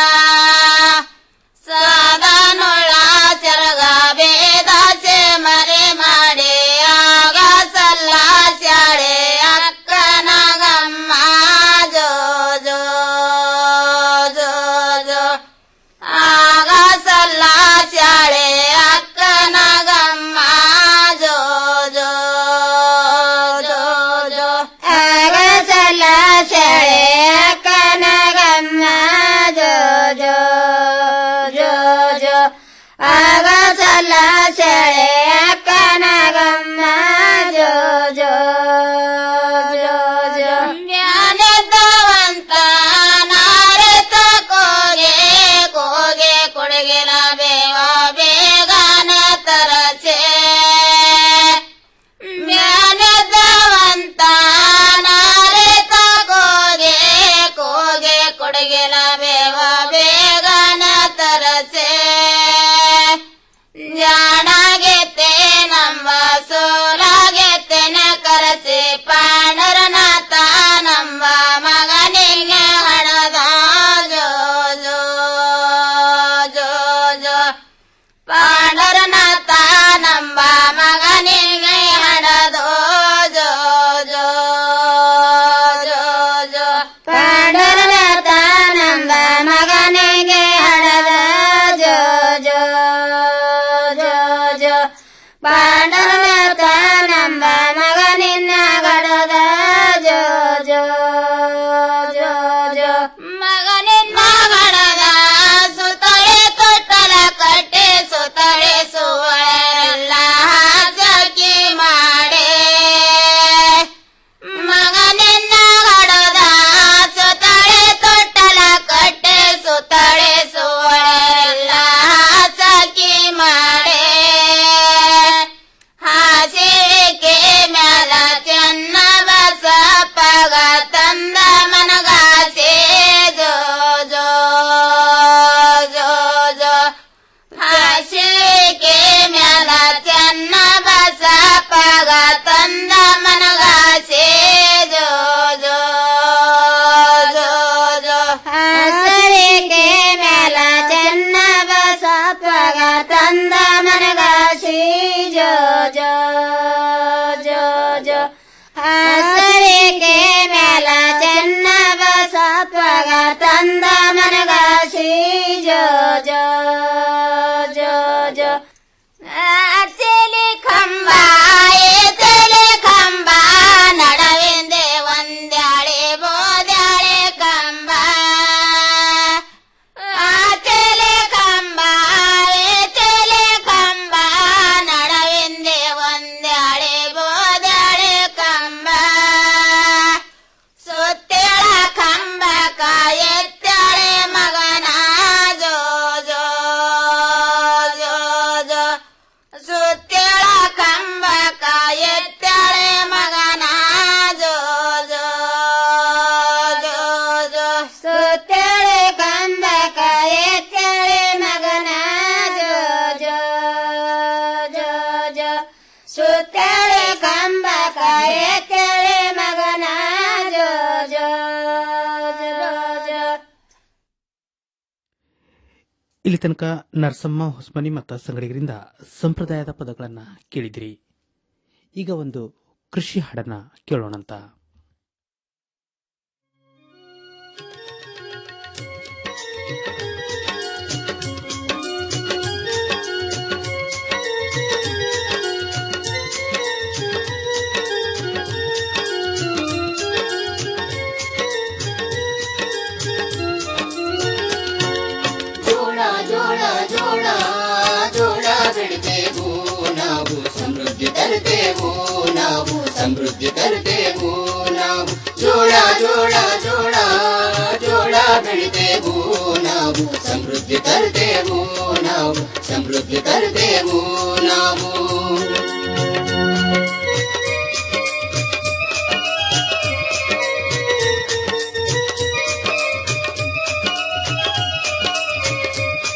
ಸಾದನುಳ್ಳ ಸೆರಗ ಬೇದಾಸೆ ಮರೆ ಮಾಡಿ ಆಗ ಸಲ್ಲ ಶಾಳೆ ಅಕ್ಕನಗಮ್ಮ ಜೋ ಜೋ ಜೋ ಜೋ ಆಗ ಸಲ್ಲ ಶಾಳೆ ಅಕ್ಕನಗಮ್ಮ ಜೋ ಜೋ ಜೋ ಜೋ ಆಗ ಸಲ್ಲ ಶಾಳೆ ಅಕ್ಕನಗಮ್ಮ ಜೋ ಜೋ ಜೋ ಜೋ ಆಗ ಸಲ್ಲ ಶಾಳೆ ಅಕ್ಕನಗಮ್ಮ ಜೋ ಜೋ ಜೋ ಜೋ ಜ್ಞಾನದವಂತ ನಾರತ ಕೋಗೆ ಕೋಗೆ ಕೊಡಗಿನ ಬೇವ ಬೇಗನ ತರಚೆ ಜ್ಞಾನದವಂತ ನಾರತ ಕೋಗೆ ಕೋಗೆ ಕೊಡಗಿನ ಬೇವ ಬೇಗನ ತರಚೆ ಜಾಣಾಗೆತ್ತೆ ನಮ್ಮ ಸೋಲಾಗೆತ್ತೆನ ಕರಸಿ ಪಾಂಡರನಾಥ ನಮ್ಮ ಮಗನಿಗೆ ಹಣದ ಜೋ ಜೋ ಜೋ ಜೋ ಪಾಂಡರನಾಥ ನಮ್ಮ ಮಗನಿಗೆ ಹಣದೋ ಜೋ ಜೋ ಜೋ ಜೋ ಪಾಂಡರನಾಥ ನಮ್ಮ ಮಗನಿಗೆ ಹಣದ ಜೋ ಜೋ ಜೋ ಜೋ ಪಾಂಡರನಾಥ ನಮ್ಮ ಮಗನಿನ್ನ ಗಡದ ಜೋ ಜೋ ಜೋ ಜೋ ಮಗನಿನ್ನ ಗಡದ ಸುತಳೆ ತೊಟ್ಟಲ ಕಟ್ಟೆ ಸುತಳೆ ಸುವಳೆಲ್ಲ ಹಾಕಿ ಮಾಡೆ ಮಗನಿನ್ನ ಗಡದ ಸುತಳೆ ತೊಟ್ಟಲ ಕಟ್ಟೆ ಸುತಳೆ ಸುವಳೆಲ್ಲ ಹಾಕಿ ಮಾಡೆ ಹಾಸಿಗೆ ಮ್ಯಾಲ ಚೆನ್ನ ಬಸ ಪಗ ತಂದ ಮನಗಾಸೆ ಜೋ ಜೋ ಜೋ ಜೋ ಹಾಸಿಗೆ ಮ್ಯಾಲ ಚೆನ್ನ ಬಸ ಪಗ ತಂದ ಮನಗಾಸೆ ಜೋ ಜೋ ಜೋ ಜೋ ಹಾಸಿಗೆ ಮ್ಯಾಲ ಚೆನ್ನ ಬಸ ಪಗ ತಂದ ಮನಗಾಸಿ ಜೋ ಜೋ ಜೋ ಜೋ ಹಾಸರಿಗೆ ಮ್ಯಾಲ ಚೆನ್ನ ಬಸತ್ವಗ ತಂದ ಮನಗಾಸಿ ಜೋ ಜೋ ಜೋ ಜೋ ಅಚ್ಚಲಿ ಕಂಬ ಏತಲಿ ಕಂಬ ನಡವಿಂದೆ ಒಂದ್ಯಾಳೆ ಬೋದ್ಯಾಳೆ ಕಂಬ ಆಚಲೆ ಕಂಬ ಏಚಲೆ ಕಂಬ ನಡವಿಂದೆ ಒಂದ್ಯಾಳೆ ಬೋದ್ಯಾಳೆ ಕಂಬ ಸುತ್ತೇಳ ಕಂಬ ಕಾಯತ್ತಾಳೆ ಮಗನ ಜೋ ಜೋ ಜೋ ಜೋ ಸುತ್ತೇಳ ಕಂಬ ಕಾಯತ್ತಾಳೆ ಮಗನ ಜೋ ಜೋ ಜೋ ಜೋ ಸುತ್ತೇಳೆ ಕಂಬ ಕಾಯತ್ತಾಳೆ ಮಗನ ಜೋ ಜೋ ಜೋ ಜೋ ಸುತ್ತೇಳೆ ಕಂಬ ಕಾಯತ್ತಾಳೆ ಮಗನ ಜೋ ಜೋ ಜೋ ಜೋ ಇಲ್ಲಿ ತನಕ ನರಸಮ್ಮ ಹೊಸ್ಮನಿ ಮತ್ತು ಸಂಗಡಿಗರಿಂದ ಸಂಪ್ರದಾಯದ ಪದಗಳನ್ನು ಕೇಳಿದಿರಿ ಈಗ ಒಂದು ಕೃಷಿ ಹಾಡನ್ನ ಕೇಳೋಣಂತ ಜೋಳ ಜೋಳ ಜೋಳ ಜೋಳ ಬೆಳಿತೇವು ನಾವು ಸಮೃದ್ಧಿ ತರುತ್ತೇವು ನಾವು ಸಮೃದ್ಧಿ ತರುತ್ತೇವು ನಾವು ಜೋಳ ಜೋಳ ಜೋಳ ಜೋಳ ಬೆಳಿತೇವು ನಾವು ಸಮೃದ್ಧಿ ತರುತ್ತೇವು ನಾವು ಸಮೃದ್ಧಿ ತರುತ್ತೇವು